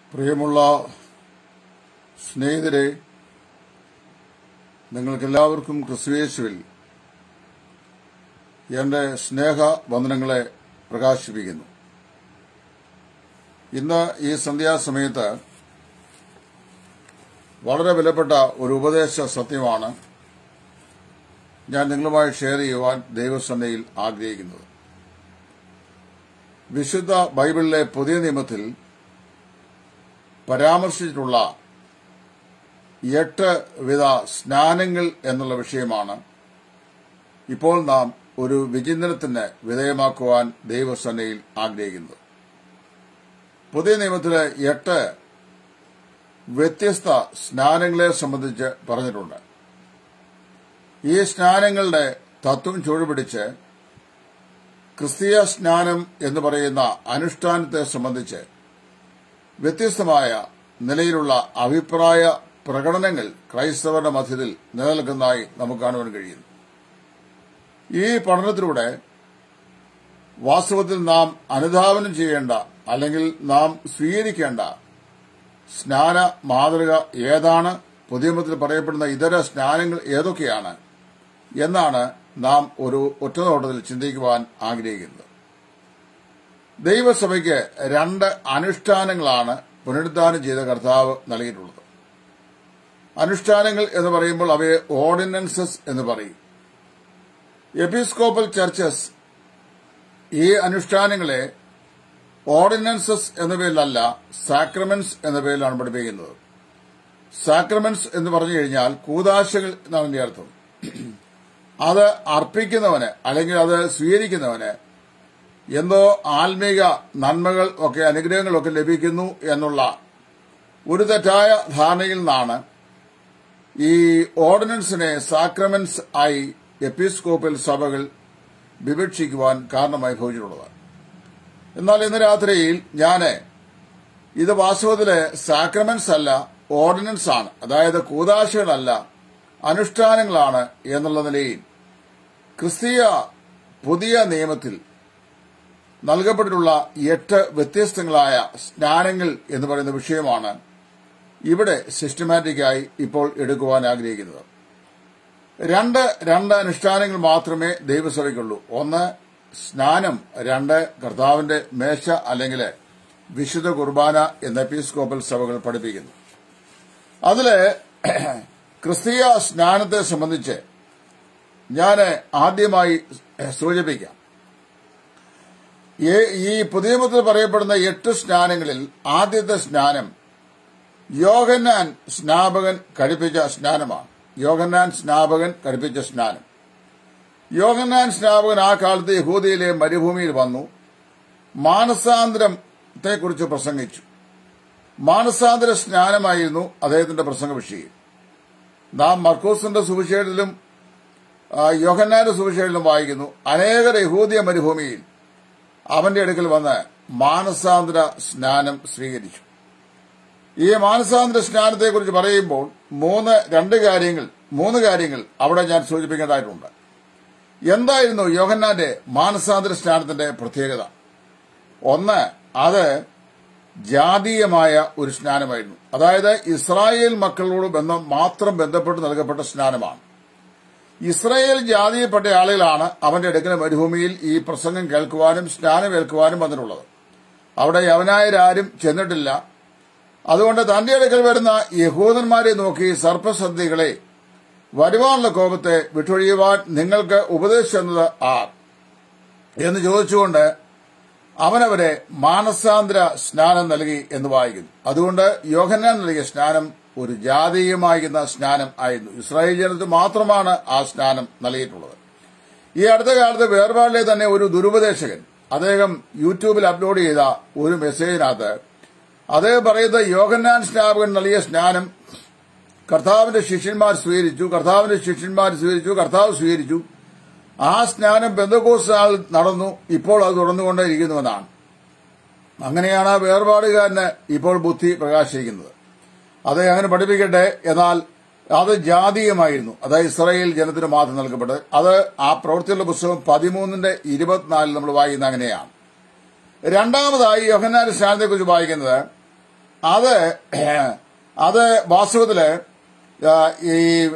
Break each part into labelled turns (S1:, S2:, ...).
S1: പ്രിയമുള്ള സ്നേഹിതരെ നിങ്ങൾക്കെല്ലാവർക്കും ക്രിസ്തുയേശുവിൽ എന്റെ സ്നേഹ വന്ദനങ്ങളെ പ്രകാശിപ്പിക്കുന്നു ഇന്ന് ഈ സന്ധ്യാസമയത്ത് വളരെ വിലപ്പെട്ട ഒരു ഉപദേശ സത്യമാണ് ഞാൻ നിങ്ങളുമായി ഷെയർ ചെയ്യുവാൻ ദൈവസന്നയിൽ ആഗ്രഹിക്കുന്നത് വിശുദ്ധ ബൈബിളിലെ പുതിയ നിയമത്തിൽ പരാമർശിച്ചിട്ടുള്ള എട്ട് വിധ സ്നാനങ്ങൾ എന്നുള്ള വിഷയമാണ് ഇപ്പോൾ നാം ഒരു വിചിന്തനത്തിന് വിധേയമാക്കുവാൻ ദൈവസന്നയിൽ ആഗ്രഹിക്കുന്നത് പുതിയ നിയമത്തിലെ എട്ട് വ്യത്യസ്ത സ്നാനങ്ങളെ സംബന്ധിച്ച് പറഞ്ഞിട്ടുണ്ട് ഈ സ്നാനങ്ങളുടെ തത്വം ചുവടുപിടിച്ച് ക്രിസ്തീയ സ്നാനം എന്ന് പറയുന്ന അനുഷ്ഠാനത്തെ സംബന്ധിച്ച് വ്യത്യസ്തമായ നിലയിലുള്ള അഭിപ്രായ പ്രകടനങ്ങൾ ക്രൈസ്തവരുടെ മധ്യത്തിൽ നിലനിൽക്കുന്നതായി നമുക്ക് കാണുവാൻ കഴിയുന്നു ഈ പഠനത്തിലൂടെ വാസ്തവത്തിൽ നാം അനുധാവനം ചെയ്യേണ്ട അല്ലെങ്കിൽ നാം സ്വീകരിക്കേണ്ട സ്നാന മാതൃക ഏതാണ് പുതിയമത്തിൽ പറയപ്പെടുന്ന ഇതര സ്നാനങ്ങൾ ഏതൊക്കെയാണ് എന്നാണ് നാം ഒരു ഒറ്റനോട്ടത്തിൽ ചിന്തിക്കുവാൻ ആഗ്രഹിക്കുന്നത് ദൈവസഭയ്ക്ക് രണ്ട് അനുഷ്ഠാനങ്ങളാണ് പുനരുദ്ധാനം ചെയ്ത കർത്താവ് നൽകിയിട്ടുള്ളത് അനുഷ്ഠാനങ്ങൾ എന്ന് പറയുമ്പോൾ അവയെ ഓർഡിനൻസസ് എന്ന് പറയും എപ്പിസ്കോപ്പൽ ചർച്ചസ് ഈ അനുഷ്ഠാനങ്ങളെ ഓർഡിനൻസസ് എന്ന പേരിലല്ല സാക്രമെന്റ്സ് എന്ന പേരിലാണ് പഠിപ്പിക്കുന്നത് സാക്രമെന്റ്സ് എന്ന് പറഞ്ഞു കഴിഞ്ഞാൽ കൂതാശകൾ എന്നാണ് എന്റെ അർത്ഥം അത് അർപ്പിക്കുന്നവന് അല്ലെങ്കിൽ അത് സ്വീകരിക്കുന്നവന് എന്തോ ആത്മീക നന്മകൾ ഒക്കെ അനുഗ്രഹങ്ങളൊക്കെ ലഭിക്കുന്നു എന്നുള്ള ഒരു തെറ്റായ ധാരണയിൽ നിന്നാണ് ഈ ഓർഡിനൻസിനെ സാക്രമെന്റ്സ് ആയി എപ്പിസ്കോപ്പൽ സഭകൾ വിവക്ഷിക്കുവാൻ കാരണമായി ഭവിച്ചിട്ടുള്ളത് എന്നാൽ ഇന്ന് രാത്രിയിൽ ഞാൻ ഇത് വാസ്തവത്തില് സാക്രമെന്റ്സ് അല്ല ഓർഡിനൻസ് ആണ് അതായത് കൂതാശകളല്ല അനുഷ്ഠാനങ്ങളാണ് എന്നുള്ള നിലയിൽ ക്രിസ്തീയ പുതിയ നിയമത്തിൽ നൽകപ്പെട്ടിട്ടുള്ള എട്ട് വ്യത്യസ്തങ്ങളായ സ്നാനങ്ങൾ എന്ന് പറയുന്ന വിഷയമാണ് ഇവിടെ സിസ്റ്റമാറ്റിക്കായി ഇപ്പോൾ എടുക്കുവാൻ ആഗ്രഹിക്കുന്നത് രണ്ട് രണ്ട് അനുഷ്ഠാനങ്ങൾ മാത്രമേ ദൈവസഭയ്ക്കുള്ളൂ ഒന്ന് സ്നാനം രണ്ട് കർത്താവിന്റെ മേശ അല്ലെങ്കിൽ വിശുദ്ധ കുർബാന എന്ന എപ്പിസ്കോപ്പൽ സഭകൾ പഠിപ്പിക്കുന്നു അതില് ക്രിസ്തീയ സ്നാനത്തെ സംബന്ധിച്ച് ഞാൻ ആദ്യമായി സൂചിപ്പിക്കാം ഈ പുതിയമത്തിൽ പറയപ്പെടുന്ന എട്ട് സ്നാനങ്ങളിൽ ആദ്യത്തെ സ്നാനം യോഹന്നാൻ സ്നാപകൻ കഴിപ്പിച്ച സ്നാനമാണ് യോഹന്നാൻ സ്നാപകൻ കഴിപ്പിച്ച സ്നാനം യോഹന്നാൻ സ്നാപകൻ ആ കാലത്ത് യഹൂദിയിലെ മരുഭൂമിയിൽ വന്നു മാനസാന്തരത്തെക്കുറിച്ച് പ്രസംഗിച്ചു മാനസാന്തര സ്നാനമായിരുന്നു അദ്ദേഹത്തിന്റെ പ്രസംഗ വിഷയം നാം മർക്കോസിന്റെ സുവിശേഷത്തിലും യോഹന്നാന്റെ സുവിശേഷത്തിലും വായിക്കുന്നു അനേകർ യഹൂദിയ മരുഭൂമിയിൽ അവന്റെ അടുക്കൽ വന്ന് മാനസാന്തര സ്നാനം സ്വീകരിച്ചു ഈ മാനസാന്തര സ്നാനത്തെക്കുറിച്ച് പറയുമ്പോൾ മൂന്ന് രണ്ട് കാര്യങ്ങൾ മൂന്ന് കാര്യങ്ങൾ അവിടെ ഞാൻ സൂചിപ്പിക്കേണ്ടതായിട്ടുണ്ട് എന്തായിരുന്നു യോഹന്നാന്റെ മാനസാന്തര സ്നാനത്തിന്റെ പ്രത്യേകത ഒന്ന് അത് ജാതീയമായ ഒരു സ്നാനമായിരുന്നു അതായത് ഇസ്രായേൽ മക്കളോട് ബന്ധം മാത്രം ബന്ധപ്പെട്ട് നൽകപ്പെട്ട സ്നാനമാണ് ഇസ്രായേൽ ജാതിയിൽപ്പെട്ട ആളുകളാണ് അവന്റെ അടുക്കൽ മരുഭൂമിയിൽ ഈ പ്രസംഗം കേൾക്കുവാനും സ്നാനം ഏൽക്കുവാനും വന്നിട്ടുള്ളത് അവിടെ യവനായരാരും ചെന്നിട്ടില്ല അതുകൊണ്ട് തന്റെ അടുക്കൽ വരുന്ന യഹൂദന്മാരെ നോക്കി സർപ്പസന്ധികളെ വരുവാനുള്ള കോപത്തെ വിട്ടൊഴിയുവാൻ നിങ്ങൾക്ക് ഉപദേശിച്ചത് ആർ എന്ന് ചോദിച്ചുകൊണ്ട് അവനവരെ മാനസാന്തര സ്നാനം നൽകി എന്ന് വായിക്കുന്നു അതുകൊണ്ട് യോഹന്നാൻ നൽകിയ സ്നാനം ഒരു ജാതീയമായിരുന്ന സ്നാനം ആയിരുന്നു ഇസ്രായേൽ ജനത്തിന് മാത്രമാണ് ആ സ്നാനം നൽകിയിട്ടുള്ളത് ഈ അടുത്ത കാലത്ത് വേർപാടിലെ തന്നെ ഒരു ദുരുപദേശകൻ അദ്ദേഹം യൂട്യൂബിൽ അപ്ലോഡ് ചെയ്ത ഒരു മെസ്സേജിനകത്ത് അദ്ദേഹം പറയുന്നത് യോഹന്നാൻ സ്നാപകൻ നൽകിയ സ്നാനം കർത്താവിന്റെ ശിഷ്യന്മാർ സ്വീകരിച്ചു കർത്താവിന്റെ ശിഷ്യന്മാർ സ്വീകരിച്ചു കർത്താവ് സ്വീകരിച്ചു ആ സ്നാനം ബന്ധുക്കോസ് നാൾ നടന്നു ഇപ്പോൾ അത് തുടർന്നുകൊണ്ടേയിരിക്കുന്നുവെന്നാണ് അങ്ങനെയാണ് ആ വേർപാടുകാരന് ഇപ്പോൾ ബുദ്ധി പ്രകാശിക്കുന്നത് അത് അങ്ങനെ പഠിപ്പിക്കട്ടെ എന്നാൽ അത് ജാതീയമായിരുന്നു അതായത് ഇസ്രായേൽ ജനത്തിന് മാത്രം നൽകപ്പെട്ടത് അത് ആ പ്രവൃത്തിയുള്ള പുസ്തകം പതിമൂന്നിന്റെ ഇരുപത്തിനാലിൽ നമ്മൾ വായിക്കുന്ന അങ്ങനെയാണ് രണ്ടാമതായി യോഹന്നാന്റെ സ്നാനത്തെക്കുറിച്ച് വായിക്കുന്നത് അത് അത് വാസ്തവത്തില് ആ, ഈ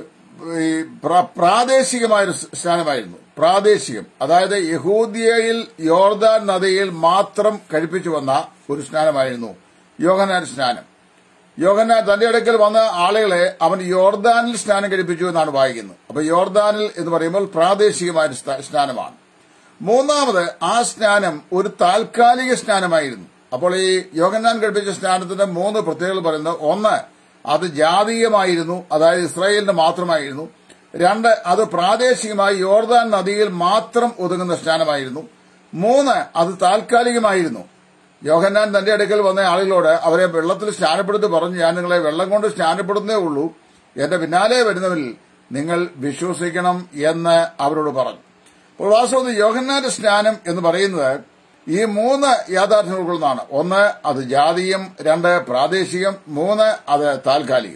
S1: ഈ പ്ര- പ്രാദേശികമായൊരു സ്നാനമായിരുന്നു പ്രാദേശികം അതായത് യഹൂദിയയിൽ യോർദാൻ നദിയിൽ മാത്രം കഴിപ്പിച്ചു വന്ന ഒരു സ്നാനമായിരുന്നു യോഹനാൻ സ്നാനം യോഹന്നാൻ തന്റെ അടുക്കൽ വന്ന ആളുകളെ അവൻ യോർദാനിൽ സ്നാനം കഴിപ്പിച്ചു എന്നാണ് വായിക്കുന്നത് അപ്പൊ യോർദാനിൽ എന്ന് പറയുമ്പോൾ പ്രാദേശികമായ ഒരു സ്നാ- സ്നാനമാണ് മൂന്നാമത് ആ സ്നാനം ഒരു താൽക്കാലിക സ്നാനമായിരുന്നു അപ്പോൾ ഈ യോഹന്നാൻ കഴിപ്പിച്ച സ്നാനത്തിന്റെ മൂന്ന് പ്രത്യേകതകൾ പറയുന്നത് ഒന്ന് അത് ജാതീയമായിരുന്നു അതായത് ഇസ്രായേലിന് മാത്രമായിരുന്നു രണ്ട് അത് പ്രാദേശികമായി യോർദാൻ നദിയിൽ മാത്രം ഒതുങ്ങുന്ന സ്നാനമായിരുന്നു മൂന്ന് അത് താൽക്കാലികമായിരുന്നു യോഹന്നാൻ തന്റെ അടുക്കൽ വന്ന ആളുകളോട് അവരെ വെള്ളത്തിൽ സ്നാനപ്പെടുത്തി പറഞ്ഞു ഞാൻ നിങ്ങളെ വെള്ളം കൊണ്ട് സ്നാനപ്പെടുന്നേ ഉള്ളൂ എന്റെ പിന്നാലെ വരുന്നവരിൽ നിങ്ങൾ വിശ്വസിക്കണം എന്ന് അവരോട് പറഞ്ഞു അപ്പോൾ വാസ്തവത്തിൽ യോഹന്നാന്റെ സ്നാനം എന്ന് പറയുന്നത് ഈ മൂന്ന് യാഥാർത്ഥ്യം ഉൾക്കൊള്ളുന്നതാണ് ഒന്ന് അത് ജാതീയം രണ്ട് പ്രാദേശികം മൂന്ന് അത് താൽക്കാലികം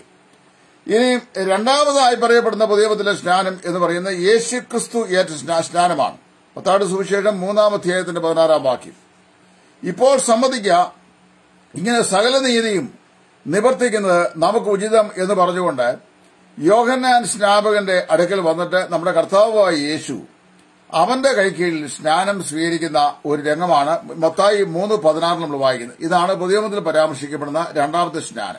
S1: ഇനി രണ്ടാമതായി പറയപ്പെടുന്ന പുതിയപത്തിലെ സ്നാനം എന്ന് പറയുന്നത് യേശുക്രിസ്തു ഏറ്റ സ്നാ- സ്നാനമാണ് പത്താട് സുവിശേഷം മൂന്നാം അധ്യായത്തിന്റെ പതിനാറാം വാക്യം ഇപ്പോൾ സമ്മതിക്കുക ഇങ്ങനെ സകല നീതിയും നിവർത്തിക്കുന്നത് നമുക്ക് ഉചിതം എന്ന് പറഞ്ഞുകൊണ്ട് യോഹന്നാൻ സ്നാപകന്റെ അടുക്കൽ വന്നിട്ട് നമ്മുടെ കർത്താവായ യേശു അവന്റെ കൈക്കീഴിൽ സ്നാനം സ്വീകരിക്കുന്ന ഒരു രംഗമാണ് മത്തായി മൂന്ന് പതിനാറിൽ നമ്മൾ വായിക്കുന്നത് ഇതാണ് പുതിയമത്തിൽ പരാമർശിക്കപ്പെടുന്ന രണ്ടാമത്തെ സ്നാനം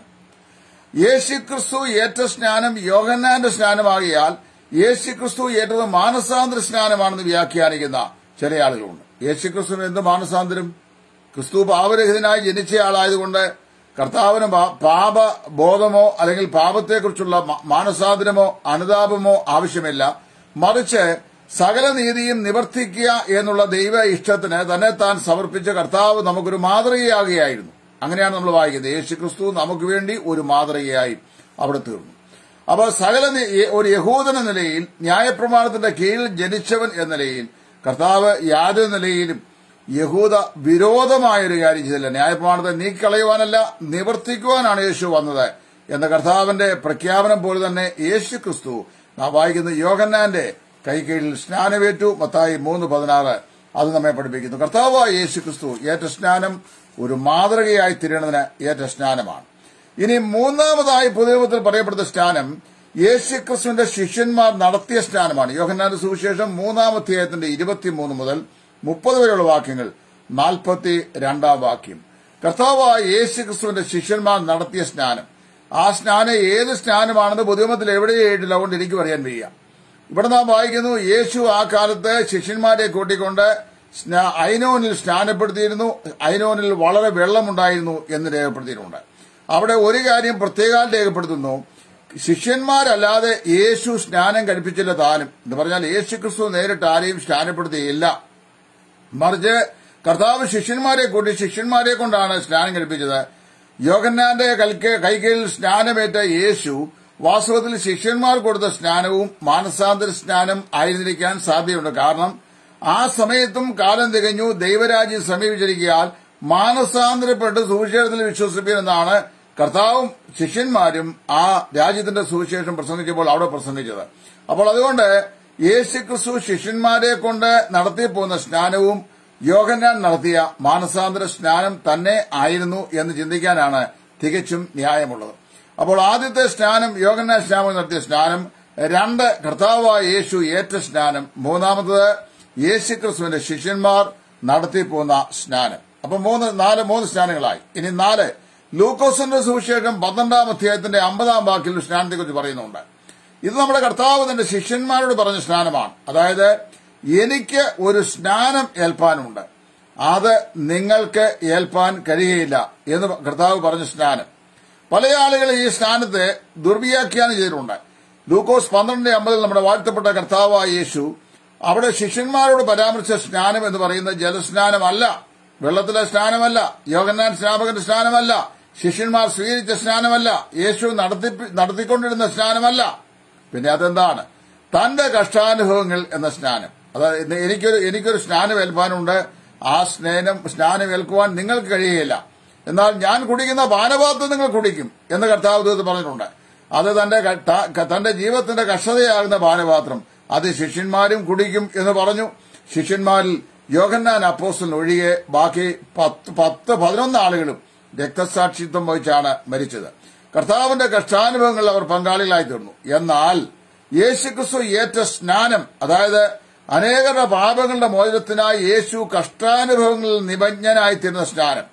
S1: യേശുക്രിസ്തു ഏറ്റ സ്നാനം യോഹന്നാന്റെ സ്നാനമാകിയാൽ യേശുക്രിസ്തു ഏറ്റത് മാനസാന്തര സ്നാനമാണെന്ന് വ്യാഖ്യാനിക്കുന്ന ചില ആളുകളുണ്ട് യേശുക്രിസ്തുവിന് എന്ത് മാനസാന്തരം ക്രിസ്തു പാപരഹിതനായി ജനിച്ചയാളായതുകൊണ്ട് കർത്താവിന് പാ- പാപബോധമോ അല്ലെങ്കിൽ പാപത്തെക്കുറിച്ചുള്ള മ- മാനസാന്തരമോ അനുതാപമോ ആവശ്യമില്ല മറിച്ച് സകല നീതിയും നിവർത്തിക്കുക എന്നുള്ള ദൈവ ഇഷ്ടത്തിന് തന്നെ താൻ സമർപ്പിച്ച കർത്താവ് നമുക്കൊരു മാതൃകയാകുകയായിരുന്നു അങ്ങനെയാണ് നമ്മൾ വായിക്കുന്നത് യേശു ക്രിസ്തു നമുക്ക് വേണ്ടി ഒരു മാതൃകയായി അവിടെ തീർന്നു അപ്പൊ സകല നി- ഒരു യഹൂദൻ എന്ന നിലയിൽ ന്യായപ്രമാണത്തിന്റെ കീഴിൽ ജനിച്ചവൻ എന്ന നിലയിൽ കർത്താവ് യാതൊരു നിലയിലും യഹൂദ വിരോധമായ ഒരു കാര്യം ചെയ്തില്ല ന്യായപ്രമാണത്തെ നീക്കളയുവാനല്ല നിവർത്തിക്കുവാനാണ് യേശു വന്നത് എന്ന കർത്താവിന്റെ പ്രഖ്യാപനം പോലെ തന്നെ യേശു ക്രിസ്തു നാം വായിക്കുന്ന യോഹന്നാന്റെ കൈകീഴിൽ സ്നാനമേറ്റു മത്തായി മൂന്ന് പതിനാറ് അത് നമ്മെ പഠിപ്പിക്കുന്നു കർത്താവായ യേശു ക്രിസ്തു ഏറ്റ സ്നാനം ഒരു മാതൃകയായി തീരുന്നതിന് ഏറ്റ സ്നാനമാണ് ഇനി മൂന്നാമതായി പുതിയത്തിൽ പറയപ്പെടുന്ന സ്നാനം യേശുക്രിസ്തുവിന്റെ ശിഷ്യന്മാർ നടത്തിയ സ്നാനമാണ് യോഹന്നാന്റെ സുവിശേഷം മൂന്നാം അധ്യായത്തിന്റെ ഇരുപത്തിമൂന്ന് മുതൽ മുപ്പത് വരെയുള്ള വാക്യങ്ങൾ നാൽപ്പത്തി രണ്ടാം വാക്യം കർത്താവായ യേശുക്രിസ്തുവിന്റെ ശിഷ്യന്മാർ നടത്തിയ സ്നാനം ആ സ്നാനം ഏത് സ്നാനമാണെന്ന് പുതിയമത്തിൽ എവിടെയായിട്ടില്ല അതുകൊണ്ട് എനിക്ക് പറയാൻ വയ്യ ഇവിടെ നാം വായിക്കുന്നു യേശു ആ കാലത്ത് ശിഷ്യന്മാരെ കൂട്ടിക്കൊണ്ട് സ്നാ- ഐനോനിൽ സ്നാനപ്പെടുത്തിയിരുന്നു ഐനോനിൽ വളരെ വെള്ളമുണ്ടായിരുന്നു എന്ന് രേഖപ്പെടുത്തിയിട്ടുണ്ട് അവിടെ ഒരു കാര്യം പ്രത്യേകം രേഖപ്പെടുത്തുന്നു ശിഷ്യന്മാരല്ലാതെ യേശു സ്നാനം കഴിപ്പിച്ചില്ല താനും എന്ന് പറഞ്ഞാൽ യേശു ക്രിസ്തു നേരിട്ട് ആരെയും സ്നാനപ്പെടുത്തിയില്ല മറിച്ച് കർത്താവ് ശിഷ്യന്മാരെ കൂട്ടി ശിഷ്യന്മാരെ കൊണ്ടാണ് സ്നാനം കഴിപ്പിച്ചത് യോഗന്നാന്റെ കൽക്ക് കൈകീഴിൽ സ്നാനമേറ്റ യേശു വാസ്തവത്തിൽ ശിഷ്യന്മാർ കൊടുത്ത സ്നാനവും മാനസാന്തര സ്നാനം ആയിരുന്നിരിക്കാൻ സാധ്യതയുണ്ട് കാരണം ആ സമയത്തും കാലം തികഞ്ഞു ദൈവരാജ്യം സമീപിച്ചിരിക്കാൻ മാനസാന്തരപ്പെട്ട് സുവിശേഷത്തിൽ വിശ്വസിപ്പിനെന്നാണ് കർത്താവും ശിഷ്യന്മാരും ആ രാജ്യത്തിന്റെ സുവിശേഷം പ്രസംഗിച്ചപ്പോൾ അവിടെ പ്രസംഗിച്ചത് അപ്പോൾ അതുകൊണ്ട് യേശുക്രിസ്തു ശിഷ്യന്മാരെ കൊണ്ട് നടത്തിപ്പോകുന്ന സ്നാനവും യോഹന്നാൻ നടത്തിയ മാനസാന്തര സ്നാനം തന്നെ ആയിരുന്നു എന്ന് ചിന്തിക്കാനാണ് തികച്ചും ന്യായമുള്ളത് അപ്പോൾ ആദ്യത്തെ സ്നാനം യോഹന്നാൻ സ്നാനം നടത്തിയ സ്നാനം രണ്ട് കർത്താവായ യേശു ഏറ്റ സ്നാനം മൂന്നാമത്തത് യേശുക്രിസ്തുവിന്റെ ശിഷ്യന്മാർ നടത്തിപ്പോകുന്ന സ്നാനം അപ്പൊ മൂന്ന് നാല് മൂന്ന് സ്നാനങ്ങളായി ഇനി നാല് ലൂക്കോസിന്റെ സുവിശേഷം പന്ത്രണ്ടാം അധ്യായത്തിന്റെ അമ്പതാം വാക്കിൽ സ്നാനത്തെക്കുറിച്ച് പറയുന്നുണ്ട് ഇത് നമ്മുടെ കർത്താവ് തന്റെ ശിഷ്യന്മാരോട് പറഞ്ഞ സ്നാനമാണ് അതായത് എനിക്ക് ഒരു സ്നാനം ഏൽപ്പാനുണ്ട് അത് നിങ്ങൾക്ക് ഏൽപ്പാൻ കഴിയുകയില്ല എന്ന് കർത്താവ് പറഞ്ഞ സ്നാനം പല ആളുകൾ ഈ സ്നാനത്തെ ദുർവ്യാഖ്യാനം ചെയ്തിട്ടുണ്ട് ലൂക്കോസ് പന്ത്രണ്ട് അമ്പതിൽ നമ്മുടെ വാഴ്ത്തപ്പെട്ട കർത്താവായ യേശു അവിടെ ശിഷ്യന്മാരോട് പരാമർശിച്ച സ്നാനം എന്ന് പറയുന്നത് ജലസ്നാനമല്ല വെള്ളത്തിലെ സ്നാനമല്ല യോഗന്നാൻ സ്നാപകന്റെ സ്നാനമല്ല ശിഷ്യന്മാർ സ്വീകരിച്ച സ്നാനമല്ല യേശു നടത്തി നടത്തിക്കൊണ്ടിരുന്ന സ്നാനമല്ല പിന്നെ അതെന്താണ് തന്റെ കഷ്ടാനുഭവങ്ങൾ എന്ന സ്നാനം അതായത് എനിക്കൊരു എനിക്കൊരു സ്നാനം ഏൽപ്പാനുണ്ട് ആ സ്നേഹം സ്നാനം ഏൽക്കുവാൻ നിങ്ങൾക്ക് കഴിയുകയില്ല എന്നാൽ ഞാൻ കുടിക്കുന്ന പാനപാത്രം നിങ്ങൾ കുടിക്കും എന്ന് കർത്താവ് ദൂത് പറഞ്ഞിട്ടുണ്ട് അത് തന്റെ ക- ത- തന്റെ ജീവിതത്തിന്റെ കഷ്ടതയാകുന്ന പാനപാത്രം അത് ശിഷ്യന്മാരും കുടിക്കും എന്ന് പറഞ്ഞു ശിഷ്യന്മാരിൽ യോഹന്നാൻ അപ്പോസ്റ്റൽ ഒഴികെ ബാക്കി പത്ത് പത്ത് പതിനൊന്ന് ആളുകളും രക്തസാക്ഷിത്വം വഹിച്ചാണ് മരിച്ചത് കർത്താവിന്റെ കഷ്ടാനുഭവങ്ങളിൽ അവർ പങ്കാളികളായി തീർന്നു എന്നാൽ യേശുക്രിസ്തു ഏറ്റ സ്നാനം അതായത് അനേകരുടെ പാപങ്ങളുടെ മോചനത്തിനായി യേശു കഷ്ടാനുഭവങ്ങളിൽ നിമജ്ഞനായി തീർന്ന സ്നാനം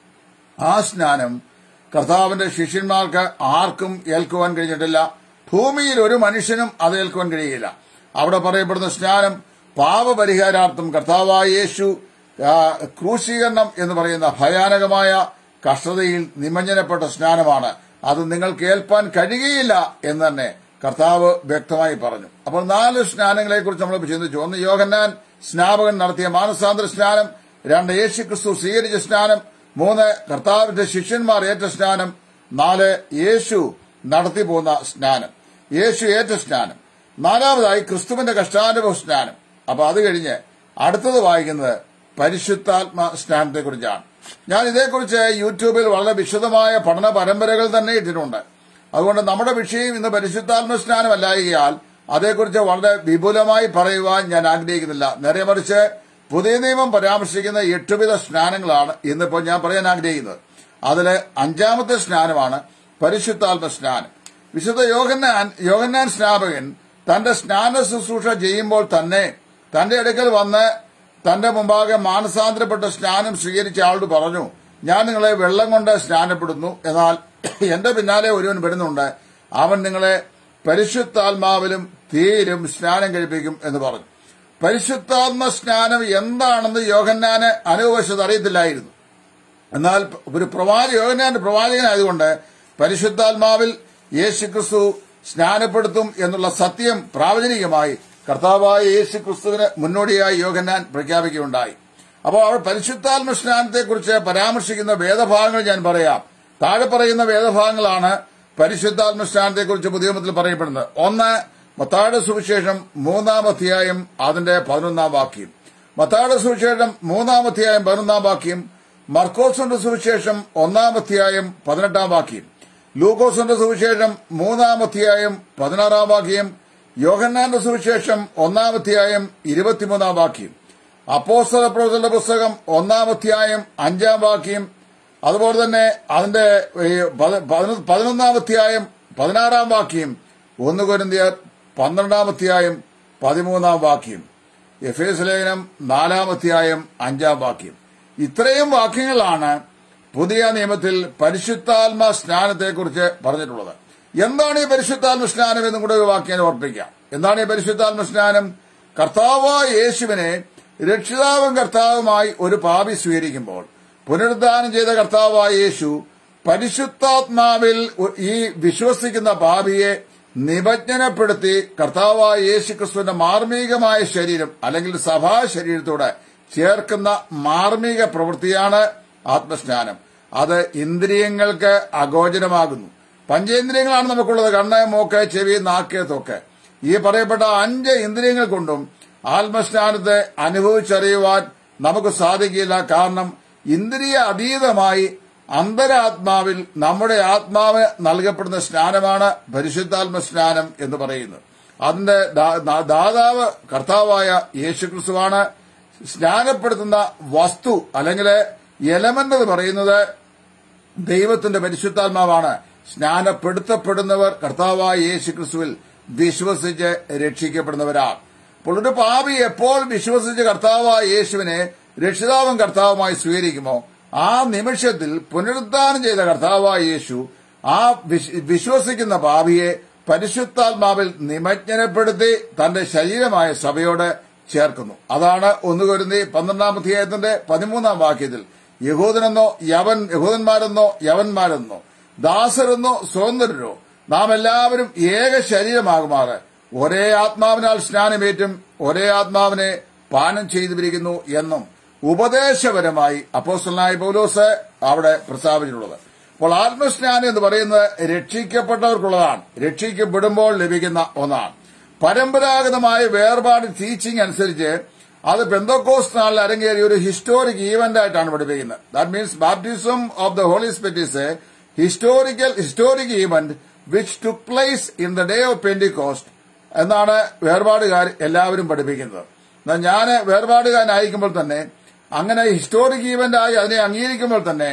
S1: ആ സ്നാനം കർത്താവിന്റെ ശിഷ്യന്മാർക്ക് ആർക്കും ഏൽക്കുവാൻ കഴിഞ്ഞിട്ടില്ല ഭൂമിയിൽ ഒരു മനുഷ്യനും അത് ഏൽക്കുവാൻ കഴിയില്ല അവിടെ പറയപ്പെടുന്ന സ്നാനം പാപപരിഹാരാർത്ഥം കർത്താവായ യേശു ആ, ക്രൂശീകരണം എന്ന് പറയുന്ന ഭയാനകമായ കഷ്ടതയിൽ നിമഞ്ജനപ്പെട്ട സ്നാനമാണ് അത് നിങ്ങൾക്ക് ഏൽപ്പാൻ കഴിയുകയില്ല എന്ന് തന്നെ കർത്താവ് വ്യക്തമായി പറഞ്ഞു അപ്പോൾ നാല് സ്നാനങ്ങളെ കുറിച്ച് നമ്മൾ ചിന്തിച്ചു ഒന്ന് യോഹന്നാൻ സ്നാപകൻ നടത്തിയ മാനസാന്തര സ്നാനം രണ്ട് യേശു ക്രിസ്തു സ്വീകരിച്ച സ്നാനം മൂന്ന് കർത്താവിന്റെ ശിഷ്യന്മാർ ഏറ്റ സ്നാനം നാല് യേശു നടത്തി പോന്ന സ്നാനം യേശു ഏറ്റ സ്നാനം നാലാമതായി ക്രിസ്തുവിന്റെ കഷ്ടാനുഭവ സ്നാനം അപ്പൊ അത് കഴിഞ്ഞ് അടുത്തത് വായിക്കുന്നത് പരിശുദ്ധാത്മ സ്നാനത്തെക്കുറിച്ചാണ് ഞാൻ ഇതേക്കുറിച്ച് യൂട്യൂബിൽ വളരെ വിശദമായ പഠന പരമ്പരകൾ തന്നെ ഇട്ടിട്ടുണ്ട് അതുകൊണ്ട് നമ്മുടെ വിഷയം ഇന്ന് പരിശുദ്ധാത്മ സ്നാനമല്ലായകയാൽ അതേക്കുറിച്ച് വളരെ വിപുലമായി പറയുവാൻ ഞാൻ ആഗ്രഹിക്കുന്നില്ല നേരെ മറിച്ച് പുതിയ നിയമം പരാമർശിക്കുന്ന എട്ടുവിധ സ്നാനങ്ങളാണ് ഇന്നിപ്പോൾ ഞാൻ പറയാൻ ആഗ്രഹിക്കുന്നത് അതിൽ അഞ്ചാമത്തെ സ്നാനമാണ് പരിശുദ്ധാത്മ സ്നാനം വിശുദ്ധ യോഹന്നാൻ യോഹന്നാൻ സ്നാപകൻ തന്റെ സ്നാന ശുശ്രൂഷ ചെയ്യുമ്പോൾ തന്നെ തന്റെ അടുക്കൽ വന്ന് തന്റെ മുമ്പാകെ മാനസാന്തരപ്പെട്ട സ്നാനം സ്വീകരിച്ച ആളോട് പറഞ്ഞു ഞാൻ നിങ്ങളെ വെള്ളം കൊണ്ട് സ്നാനപ്പെടുന്നു എന്നാൽ എന്റെ പിന്നാലെ ഒരുവൻ വരുന്നുണ്ട് അവൻ നിങ്ങളെ പരിശുദ്ധാത്മാവിലും തീരും സ്നാനം കഴിപ്പിക്കും എന്ന് പറഞ്ഞു പരിശുദ്ധാത്മ സ്നാനം എന്താണെന്ന് യോഹന്നാന് അനുവശത് അറിയത്തില്ലായിരുന്നു എന്നാൽ ഒരു പ്രവാചക യോഹന്നാന്റെ പ്രവാചകനായതുകൊണ്ട് പരിശുദ്ധാത്മാവിൽ യേശുക്രിസ്തു സ്നാനപ്പെടുത്തും എന്നുള്ള സത്യം പ്രാവചനികമായി കർത്താവായ യേശുക്രിസ്തുവിന് മുന്നോടിയായി യോഹന്നാൻ പ്രഖ്യാപിക്കുകയുണ്ടായി അപ്പോൾ അവർ പരിശുദ്ധാത്മ സ്നാനത്തെക്കുറിച്ച് പരാമർശിക്കുന്ന വേദഭാഗങ്ങൾ ഞാൻ പറയാം താഴെ പറയുന്ന വേദഭാഗങ്ങളാണ് പരിശുദ്ധാത്മ സ്നാനത്തെക്കുറിച്ച് പുതിയ നിയമത്തിൽ പറയപ്പെടുന്നത് ഒന്ന് മത്തായുടെ സുവിശേഷം മൂന്നാം അധ്യായം അതിന്റെ പതിനൊന്നാം വാക്യം മത്തായുടെ സുവിശേഷം മൂന്നാം അധ്യായം പതിനൊന്നാം വാക്യം മർക്കോസിന്റെ സുവിശേഷം ഒന്നാം അധ്യായം പതിനെട്ടാം വാക്യം ലൂക്കോസിന്റെ സുവിശേഷം മൂന്നാം അധ്യായം പതിനാറാം വാക്യം യോഹന്നാന്റെ സുവിശേഷം ഒന്നാം അധ്യായം ഇരുപത്തിമൂന്നാം വാക്യം അപ്പോസ്തല പ്രവചന പുസ്തകം ഒന്നാം അധ്യായം അഞ്ചാം വാക്യം അതുപോലെ തന്നെ അതിന്റെ ഈ പതി- പതിനൊ- പതിനൊന്നാം അധ്യായം പതിനാറാം വാക്യം ഒന്ന് കൊരിന്തിയർ പന്ത്രണ്ടാം അധ്യായം പതിമൂന്നാം വാക്യം എഫ് എസ് ലേഖനം നാലാം അധ്യായം അഞ്ചാം വാക്യം ഇത്രയും വാക്യങ്ങളാണ് പുതിയ നിയമത്തിൽ പരിശുദ്ധാത്മ സ്നാനത്തെക്കുറിച്ച് പറഞ്ഞിട്ടുള്ളത് എന്താണ് ഈ പരിശുദ്ധാത്മ സ്നാനം എന്നും കൂടെ ഒരു വാക്യം ഓർപ്പിക്കാം എന്താണ് ഈ പരിശുദ്ധാത്മ സ്നാനം കർത്താവായ യേശുവിനെ രക്ഷിതാവും കർത്താവുമായി ഒരു പാപി സ്വീകരിക്കുമ്പോൾ പുനരുദ്ധാനം ചെയ്ത കർത്താവായ യേശു പരിശുദ്ധാത്മാവിൽ ഈ വിശ്വസിക്കുന്ന പാപിയെ നിമജ്ഞനപ്പെടുത്തി കർത്താവായ യേശു ക്രിസ്തുവിന്റെ മാർമികമായ ശരീരം അല്ലെങ്കിൽ സഭാ ശരീരത്തോടെ ചേർക്കുന്ന മാർമിക പ്രവൃത്തിയാണ് ആത്മസ്നാനം അത് ഇന്ദ്രിയങ്ങൾക്ക് അഗോചരമാകുന്നു പഞ്ചേന്ദ്രിയങ്ങളാണ് നമുക്കുള്ളത് കണ്ണ് മൂക്ക് ചെവി നാക്ക് തൊക്ക് ഈ പറയപ്പെട്ട അഞ്ച് ഇന്ദ്രിയങ്ങൾ കൊണ്ടും ആത്മസ്നാനത്തെ അനുഭവിച്ചറിയുവാൻ നമുക്ക് സാധിക്കില്ല കാരണം ഇന്ദ്രിയ അതീതമായി അന്തരാത്മാവിൽ നമ്മുടെ ആത്മാവ് നൽകപ്പെടുന്ന സ്നാനമാണ് പരിശുദ്ധാത്മ സ്നാനം എന്ന് പറയുന്നത് അതിന്റെ ദാ- ദാ- ദാതാവ് കർത്താവായ യേശുക്രിസ്തുവാണ് സ്നാനപ്പെടുത്തുന്ന വസ്തു അല്ലെങ്കിൽ എലമെന്റ് എന്ന് പറയുന്നത് ദൈവത്തിന്റെ പരിശുദ്ധാത്മാവാണ് സ്നാനപ്പെടുത്തപ്പെടുന്നവർ കർത്താവായ യേശു ക്രിസ്തുവിൽ വിശ്വസിച്ച് രക്ഷിക്കപ്പെടുന്നവരാണ് അപ്പോൾ ഒരു പാപി എപ്പോൾ വിശ്വസിച്ച് കർത്താവായ യേശുവിനെ രക്ഷിതാവും കർത്താവുമായി സ്വീകരിക്കുമോ ആ നിമിഷത്തിൽ പുനരുദ്ധാനം ചെയ്ത കർത്താവായ യേശു ആ വിശ്- വിശ്വസിക്കുന്ന പാപിയെ പരിശുദ്ധാത്മാവിൽ നിമജ്ഞനപ്പെടുത്തി തന്റെ ശരീരമായ സഭയോട് ചേർക്കുന്നു അതാണ് ഒന്ന് കൊരുന്നി പന്ത്രണ്ടാം അധ്യായത്തിന്റെ പതിമൂന്നാം വാക്യത്തിൽ യഹൂദനെന്നോ യവൻ യഹൂദന്മാരെന്നോ യവന്മാരെന്നോ ദാസരെന്നോ സ്വതന്ത്രരോ നാം എല്ലാവരും ഏക ശരീരമാകുമാറ് ഒരേ ആത്മാവിനാൽ സ്നാനമേറ്റും ഒരേ ആത്മാവിനെ പാനം ചെയ്തുപിരിക്കുന്നു എന്നും ഉപദേശപരമായി അപ്പോസ്റ്റലായ പൗലോസ് അവിടെ പ്രസ്താവിച്ചിട്ടുള്ളത് അപ്പോൾ ആത്മസ്നാനം എന്ന് പറയുന്നത് രക്ഷിക്കപ്പെട്ടവർക്കുള്ളതാണ് രക്ഷിക്കപ്പെടുമ്പോൾ ലഭിക്കുന്ന ഒന്നാണ് പരമ്പരാഗതമായ വേർപാട് ടീച്ചിങ് അനുസരിച്ച് അത് പെന്തോക്കോസ് നാളിൽ അരങ്ങേറിയ ഒരു ഹിസ്റ്റോറിക് ഈവന്റ് ആയിട്ടാണ് പഠിപ്പിക്കുന്നത് that means baptism of the Holy Spirit is a historical historic event which took place in the day of Pentecost എന്നാണ് വേർപാടുകാർ എല്ലാവരും പഠിപ്പിക്കുന്നത് എന്നാൽ ഞാൻ വേർപാടുകാരനായിരിക്കുമ്പോൾ തന്നെ അങ്ങനെ ഹിസ്റ്റോറിക് ഈവന്റ് ആയി അതിനെ അംഗീകരിക്കുമ്പോൾ തന്നെ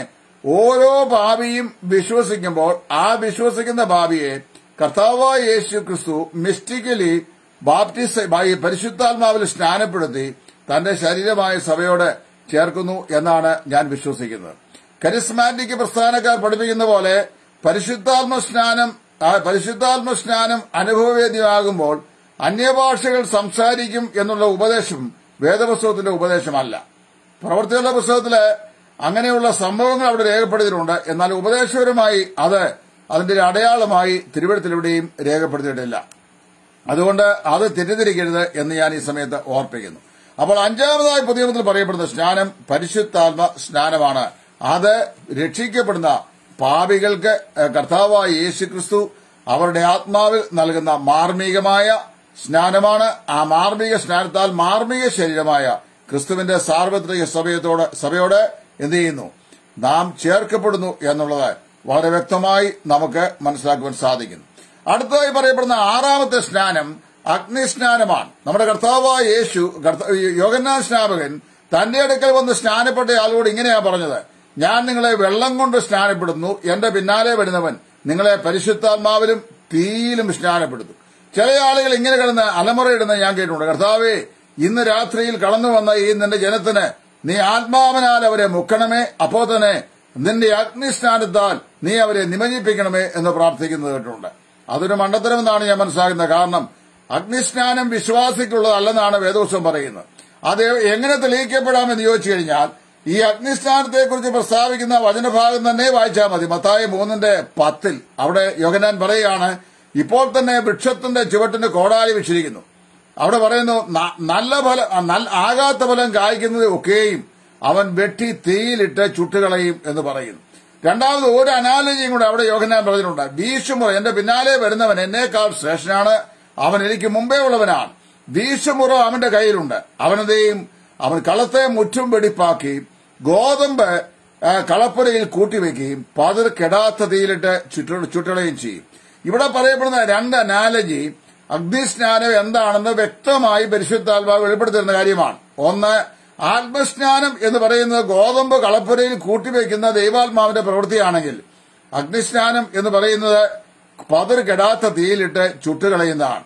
S1: ഓരോ പാപിയും വിശ്വസിക്കുമ്പോൾ ആ വിശ്വസിക്കുന്ന പാപിയെ കർത്താവായ യേശു ക്രിസ്തു മിസ്റ്റിക്കലി ബാപ്റ്റിസ് ഈ പരിശുദ്ധാത്മാവിൽ സ്നാനപ്പെടുത്തി തന്റെ ശരീരമായ സഭയോട് ചേർക്കുന്നു എന്നാണ് ഞാൻ വിശ്വസിക്കുന്നത് കരിസ്മാറ്റിക് പ്രസ്ഥാനക്കാർ പഠിപ്പിക്കുന്ന പോലെ പരിശുദ്ധാത്മ സ്നാനം ആ പരിശുദ്ധാത്മ സ്നാനം അനുഭവവേദ്യമാകുമ്പോൾ അന്യഭാഷകൾ സംസാരിക്കും എന്നുള്ള ഉപദേശം വേദപുസ്തകത്തിന്റെ ഉപദേശമല്ല പ്രവർത്തികളുടെ പുസ്തകത്തില് അങ്ങനെയുള്ള സംഭവങ്ങൾ അവിടെ രേഖപ്പെടുത്തിയിട്ടുണ്ട് എന്നാൽ ഉപദേശപരമായി അത് അതിന്റെ ഒരു അടയാളമായി തിരുവഴുത്തിലൂടെയും രേഖപ്പെടുത്തിയിട്ടില്ല അതുകൊണ്ട് അത് തെറ്റിദ്ധരിക്കരുത് എന്ന് ഞാൻ ഈ സമയത്ത് ഓർപ്പിക്കുന്നു അപ്പോൾ അഞ്ചാമതായി പുതിയ നിയമത്തിൽ പറയപ്പെടുന്ന സ്നാനം പരിശുദ്ധാത്മ സ്നാനമാണ് അത് രക്ഷിക്കപ്പെടുന്ന പാപികൾക്ക് ഏഹ്, കർത്താവായ യേശു ക്രിസ്തു അവരുടെ ആത്മാവിൽ നൽകുന്ന മാർമികമായ സ്നാനമാണ് ആ മാർമിക സ്നാനത്താൽ മാർമിക ശരീരമായ ക്രിസ്തുവിന്റെ സാർവത്രിക സഭയത്തോട് സഭയോട് എന്ത് ചെയ്യുന്നു നാം ചേർക്കപ്പെടുന്നു എന്നുള്ളത് വളരെ വ്യക്തമായി നമുക്ക് മനസ്സിലാക്കുവാൻ സാധിക്കുന്നു അടുത്തതായി പറയപ്പെടുന്ന ആറാമത്തെ സ്നാനം അഗ്നിസ്നാനമാണ് നമ്മുടെ കർത്താവായ യേശു കർത്ത- യോഗന്നാൻ സ്നാപകൻ തന്റെ അടുക്കൽ വന്ന് സ്നാനപ്പെട്ട ആളോട് ഇങ്ങനെയാ പറഞ്ഞത് ഞാൻ നിങ്ങളെ വെള്ളം കൊണ്ട് സ്നാനപ്പെടുന്നു എന്റെ പിന്നാലെ വരുന്നവൻ നിങ്ങളെ പരിശുദ്ധാത്മാവിലും തീയിലും സ്നാനപ്പെടുത്തും ചില ആളുകൾ ഇങ്ങനെ കിടന്ന് അലമുറയിടുന്ന ഞാൻ കേട്ടിട്ടുണ്ട് കർത്താവേ ഇന്ന് രാത്രിയിൽ കടന്നു വന്ന ഈ നിന്റെ ജനത്തിന് നീ ആത്മാവനാൽ അവരെ മുക്കണമേ അപ്പോ തന്നെ നിന്റെ അഗ്നിസ്നാനത്താൽ നീ അവരെ നിമഞ്ജിപ്പിക്കണമേ എന്ന് പ്രാർത്ഥിക്കുന്നത് കേട്ടിട്ടുണ്ട് അതൊരു മണ്ടത്തരമെന്നാണ് ഞാൻ മനസ്സിലാക്കുന്നത് കാരണം അഗ്നിസ്നാനം വിശ്വാസിക്കുള്ളതല്ലെന്നാണ് വേദോത്സവം പറയുന്നത് അത് എങ്ങനെ തെളിയിക്കപ്പെടാമെന്ന് ചോദിച്ചു കഴിഞ്ഞാൽ ഈ അഗ്നിസ്നാനത്തെക്കുറിച്ച് പ്രസ്താവിക്കുന്ന വചനഭാഗം തന്നെ വായിച്ചാൽ മതി മത്തായ മൂന്നിന്റെ പത്തിൽ അവിടെ യോഗനാൻ പറയുകയാണ് ഇപ്പോൾ തന്നെ വൃക്ഷത്തിന്റെ ചുവട്ടിന് കോടാലി വെച്ചിരിക്കുന്നു അവിടെ പറയുന്നു "ന- നല്ല ഫലം ആ, നല്ല- ആകാത്ത ഫലം കായ്ക്കുന്നത് ഒക്കെയും അവൻ വെട്ടി തീയിലിട്ട് ചുട്ടുകളയും എന്ന് പറയുന്നു രണ്ടാമത് ഒരു അനാലജിയും കൂടെ അവിടെ യോഹനാൻ പറഞ്ഞിട്ടുണ്ട് വീശുമുറ എന്റെ പിന്നാലെ വരുന്നവൻ എന്നേക്കാൾ ശ്രേഷ്ഠനാണ് അവൻ എനിക്ക് മുമ്പേ ഉള്ളവനാണ് വീശുമുറ അവന്റെ കയ്യിലുണ്ട് അവനതേയും അവൻ കളത്തെ മുറ്റും വെടിപ്പാക്കി ഗോതമ്പ് ആ, കളപ്പുരയിൽ കൂട്ടിവെക്കുകയും പതിർ കെടാത്ത തീയിലിട്ട് ചുറ്റ- ചുട്ടുകളയും ചെയ്യും ഇവിടെ പറയപ്പെടുന്ന രണ്ട് അനാലജി അഗ്നിസ്നാനം എന്താണെന്ന് വ്യക്തമായി പരിശുദ്ധാത്മാവ് വെളിപ്പെടുത്തുന്ന കാര്യമാണ് ഒന്ന് ആത്മസ്നാനം എന്ന് പറയുന്നത് ഗോതമ്പ് കളപ്പുരയിൽ കൂട്ടിവെക്കുന്ന ദൈവാത്മാവിന്റെ പ്രവൃത്തിയാണെങ്കിൽ അഗ്നിസ്നാനം എന്ന് പറയുന്നത് പതിർ കെടാത്ത തീയിലിട്ട് ചുട്ടുകളയുന്നതാണ്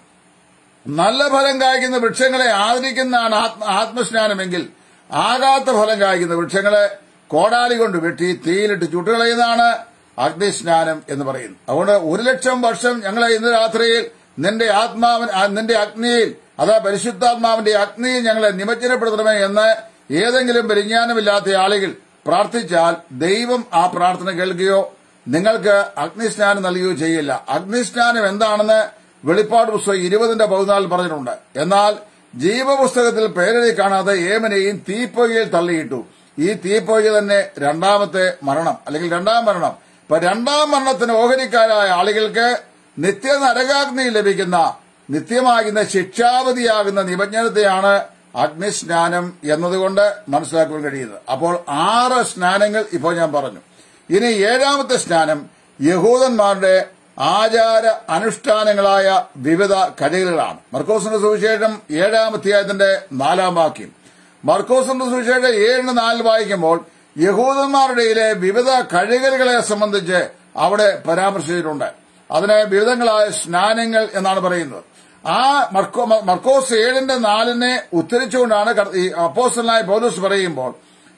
S1: നല്ല ഫലം കായ്ക്കുന്ന വൃക്ഷങ്ങളെ ആദരിക്കുന്നതാണ് ആത്മ ആത്മസ്നാനമെങ്കിൽ ആകാത്ത ഫലം കായ്ക്കുന്ന വൃക്ഷങ്ങളെ കോടാലി കൊണ്ട് വെട്ടി തീയിലിട്ട് ചുട്ടുകളയുന്നതാണ് അഗ്നിസ്നാനം എന്ന് പറയുന്നത് അതുകൊണ്ട് ഒരു ലക്ഷം വർഷം ഞങ്ങളെ ഇന്ന് രാത്രിയിൽ നിന്റെ ആത്മാവൻ ആ, നിന്റെ അഗ്നിയിൽ അതാ പരിശുദ്ധാത്മാവിന്റെ അഗ്നിയിൽ ഞങ്ങളെ നിമജ്ജനപ്പെടുത്തണമേ എന്ന് ഏതെങ്കിലും പരിജ്ഞാനമില്ലാത്ത ആളുകൾ പ്രാർത്ഥിച്ചാൽ ദൈവം ആ പ്രാർത്ഥന കേൾക്കുകയോ നിങ്ങൾക്ക് അഗ്നിസ്നാനം നൽകുകയോ ചെയ്യില്ല അഗ്നിസ്നാനം എന്താണെന്ന് വെളിപ്പാട് പുസ്തകം ഇരുപതിന്റെ പതിനാലിൽ പറഞ്ഞിട്ടുണ്ട് എന്നാൽ ജീവപുസ്തകത്തിൽ പേരെഴുതി കാണാതെ ഏമനെയും തീപ്പൊയ്യയിൽ തള്ളിയിട്ടു ഈ തീപ്പൊയ്യ തന്നെ രണ്ടാമത്തെ മരണം അല്ലെങ്കിൽ രണ്ടാം മരണം ഇപ്പൊ രണ്ടാം മരണത്തിന് ഓഹരിക്കാരായ ആളുകൾക്ക് നിത്യ നരകാഗ്നി ലഭിക്കുന്ന നിത്യമാകുന്ന ശിക്ഷാവധിയാകുന്ന നിമജ്ഞനത്തെയാണ് അഗ്നിസ്നാനം എന്നതുകൊണ്ട് മനസ്സിലാക്കുവാൻ കഴിയുന്നത് അപ്പോൾ ആറ് സ്നാനങ്ങൾ ഇപ്പോൾ ഞാൻ പറഞ്ഞു ഇനി ഏഴാമത്തെ സ്നാനം യഹൂദന്മാരുടെ ആചാര അനുഷ്ഠാനങ്ങളായ വിവിധ കഴിവുകളാണ് മർക്കോസിന്റെ സുവിശേഷം ഏഴാം അധ്യായത്തിന്റെ നാലാം വാക്യം മർക്കോസിന്റെ സുവിശേഷം ഏഴിന് നാലിൽ വായിക്കുമ്പോൾ യഹൂദന്മാരുടെയിലെ വിവിധ കഴിവുകളെ സംബന്ധിച്ച് അവിടെ പരാമർശിച്ചിട്ടുണ്ട് അതിന് വിവിധങ്ങളായ സ്നാനങ്ങൾ എന്നാണ് പറയുന്നത് ആ മർക്കോ മർക്കോസ് ഏഴിന്റെ നാലിനെ ഉദ്ധരിച്ചുകൊണ്ടാണ് കർ- ഈ അപ്പോസ്റ്റലായ പൗലോസ് പറയുമ്പോൾ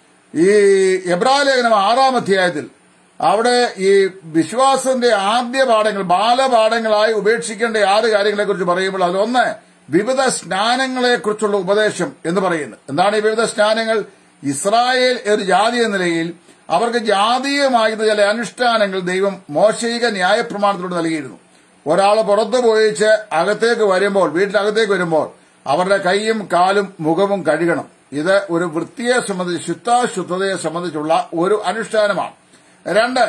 S1: ഈ എബ്രാലേഖനം ആറാം അധ്യായത്തിൽ അവിടെ ഈ വിശ്വാസത്തിന്റെ ആദ്യ പാഠങ്ങൾ ബാലപാഠങ്ങളായി ഉപേക്ഷിക്കേണ്ട ആറ് കാര്യങ്ങളെക്കുറിച്ച് പറയുമ്പോൾ അതിലൊന്ന് വിവിധ സ്നാനങ്ങളെക്കുറിച്ചുള്ള ഉപദേശം എന്ന് പറയുന്നു എന്താണ് ഈ വിവിധ സ്നാനങ്ങൾ ഇസ്രായേൽ ഒരു ജാതി എന്ന നിലയിൽ അവർക്ക് ജാതീയമായിരുന്ന ചില അനുഷ്ഠാനങ്ങൾ ദൈവം മോശയിക ന്യായപ്രമാണത്തിലൂടെ നൽകിയിരുന്നു ഒരാൾ പുറത്തു പോയിച്ച് അകത്തേക്ക് വരുമ്പോൾ വീട്ടിനകത്തേക്ക് വരുമ്പോൾ അവരുടെ കൈയും കാലും മുഖവും കഴുകണം ഇത് ഒരു വൃത്തിയെ സംബന്ധിച്ച് ശുദ്ധാശുദ്ധതയെ സംബന്ധിച്ചുള്ള ഒരു അനുഷ്ഠാനമാണ് രണ്ട്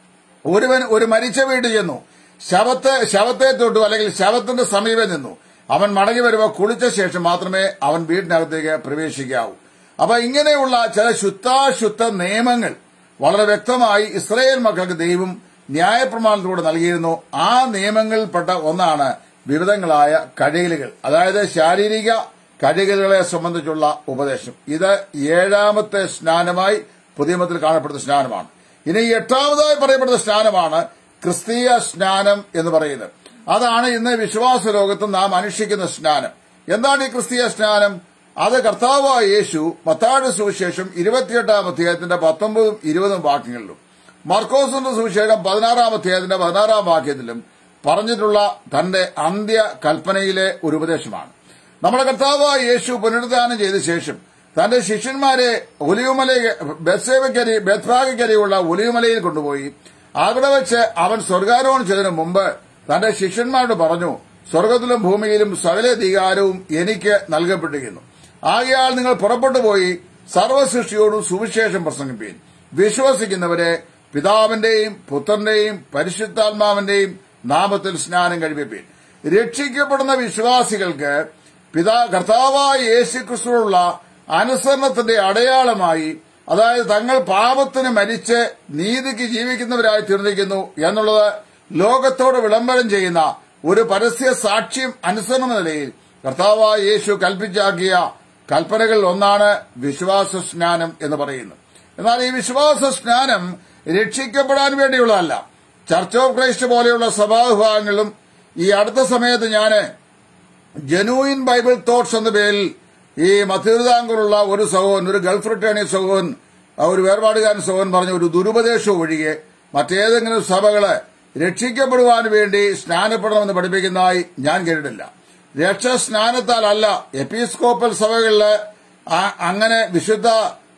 S1: ഒരുവൻ ഒരു മരിച്ച വീട്ടിൽ ചെന്നു ശവത്തെ ശവത്തെ തൊട്ടു അല്ലെങ്കിൽ ശവത്തിന്റെ സമീപം നിന്നു അവൻ മടങ്ങി വരുമ്പോൾ കുളിച്ച ശേഷം മാത്രമേ അവൻ വീട്ടിനകത്തേക്ക് പ്രവേശിക്കാവൂ അപ്പൊ ഇങ്ങനെയുള്ള ചില ശുദ്ധാശുദ്ധ നിയമങ്ങൾ വളരെ വ്യക്തമായി ഇസ്രായേൽ മക്കൾക്ക് ദൈവം ന്യായപ്രമാണത്തിലൂടെ നൽകിയിരുന്നു ആ നിയമങ്ങളിൽപ്പെട്ട ഒന്നാണ് വിവിധങ്ങളായ കഴിയലുകൾ അതായത് ശാരീരിക കഴിയലുകളെ സംബന്ധിച്ചുള്ള ഉപദേശം ഇത് ഏഴാമത്തെ സ്നാനമായി പുതിയമത്തിൽ കാണപ്പെടുന്ന സ്നാനമാണ് ഇനി എട്ടാമതായി പറയപ്പെടുന്ന സ്നാനമാണ് ക്രിസ്തീയ സ്നാനം എന്ന് പറയുന്നത് അതാണ് ഇന്ന് വിശ്വാസ ലോകത്ത് നാം അനുഷ്ഠിക്കുന്ന സ്നാനം എന്താണ് ഈ ക്രിസ്തീയ സ്നാനം അത് കർത്താവായ യേശു മത്താട് സുവിശേഷം ഇരുപത്തിയെട്ടാം അധ്യായത്തിന്റെ പത്തൊമ്പതും ഇരുപതും വാക്യങ്ങളിലും മർക്കോസിന്റെ സുവിശേഷം പതിനാറാം അധ്യായത്തിന്റെ പതിനാറാം വാക്യത്തിലും പറഞ്ഞിട്ടുള്ള തന്റെ അന്ത്യ കൽപ്പനയിലെ ഒരു ഉപദേശമാണ് നമ്മുടെ കർത്താവായ യേശു പുനരുദ്ധാനം ചെയ്ത ശേഷം തന്റെ ശിഷ്യന്മാരെ ഒലിവുമല ബെത്സേവക്കരി ബെത്രാഗക്കരിയുള്ള ഒലിവുമലയിൽ കൊണ്ടുപോയി അവിടെ വെച്ച് അവൻ സ്വർഗാരോഹണം ചെയ്തതിനു മുമ്പ് തന്റെ ശിഷ്യന്മാരോട് പറഞ്ഞു സ്വർഗത്തിലും ഭൂമിയിലും സകല അധികാരവും എനിക്ക് നൽകപ്പെട്ടിരിക്കുന്നു ആകയാൽ നിങ്ങൾ പുറപ്പെട്ടു പോയി സർവസൃഷ്ടിയോടും സുവിശേഷം പ്രസംഗിപ്പീൻ വിശ്വസിക്കുന്നവരെ പിതാവിന്റെയും പുത്രന്റെയും പരിശുദ്ധാത്മാവിന്റെയും നാമത്തിൽ സ്നാനം കഴിപ്പിപ്പീൻ രക്ഷിക്കപ്പെടുന്ന വിശ്വാസികൾക്ക് പിതാ കർത്താവായ യേശുക്രിസ്തുവിനുള്ള അനുസരണത്തിന്റെ അടയാളമായി അതായത് തങ്ങൾ പാപത്തിന് മരിച്ച് നീതിക്ക് ജീവിക്കുന്നവരായി തീർന്നിരിക്കുന്നു എന്നുള്ളത് ലോകത്തോട് വിളംബരം ചെയ്യുന്ന ഒരു പരസ്യ സാക്ഷ്യം അനുസരണം എന്ന നിലയിൽ കർത്താവായ യേശു കൽപ്പിച്ചാക്കിയ കൽപ്പനകളിൽ ഒന്നാണ് വിശ്വാസ സ്നാനം എന്ന് പറയുന്നത് എന്നാൽ ഈ വിശ്വാസ സ്നാനം രക്ഷിക്കപ്പെടാൻ വേണ്ടിയുള്ളതല്ല ചർച്ച് ഓഫ് ക്രൈസ്റ്റ് പോലെയുള്ള സഭാവിഭാഗങ്ങളിലും ഈ അടുത്ത സമയത്ത് ഞാന് ജനുവിൻ ബൈബിൾ തോട്ട്സ് എന്ന പേരിൽ ഈ മധ്യതാങ്കൂറുള്ള ഒരു സഹോദരൻ ഒരു ഗൾഫ് റിട്ടേണി സഹോദരൻ ഒരു വേർപാടുകാരൻ സഹോദരൻ പറഞ്ഞ ഒരു ദുരുപദേശം ഒഴികെ മറ്റേതെങ്കിലും സഭകള് രക്ഷിക്കപ്പെടുവാൻ വേണ്ടി സ്നാനപ്പെടണമെന്ന് പഠിപ്പിക്കുന്നതായി ഞാൻ കേട്ടിട്ടില്ല രക്ഷ സ്നാനത്താലല്ല എപ്പിസ്കോപ്പൽ സഭകളില് ആ- അങ്ങനെ വിശുദ്ധ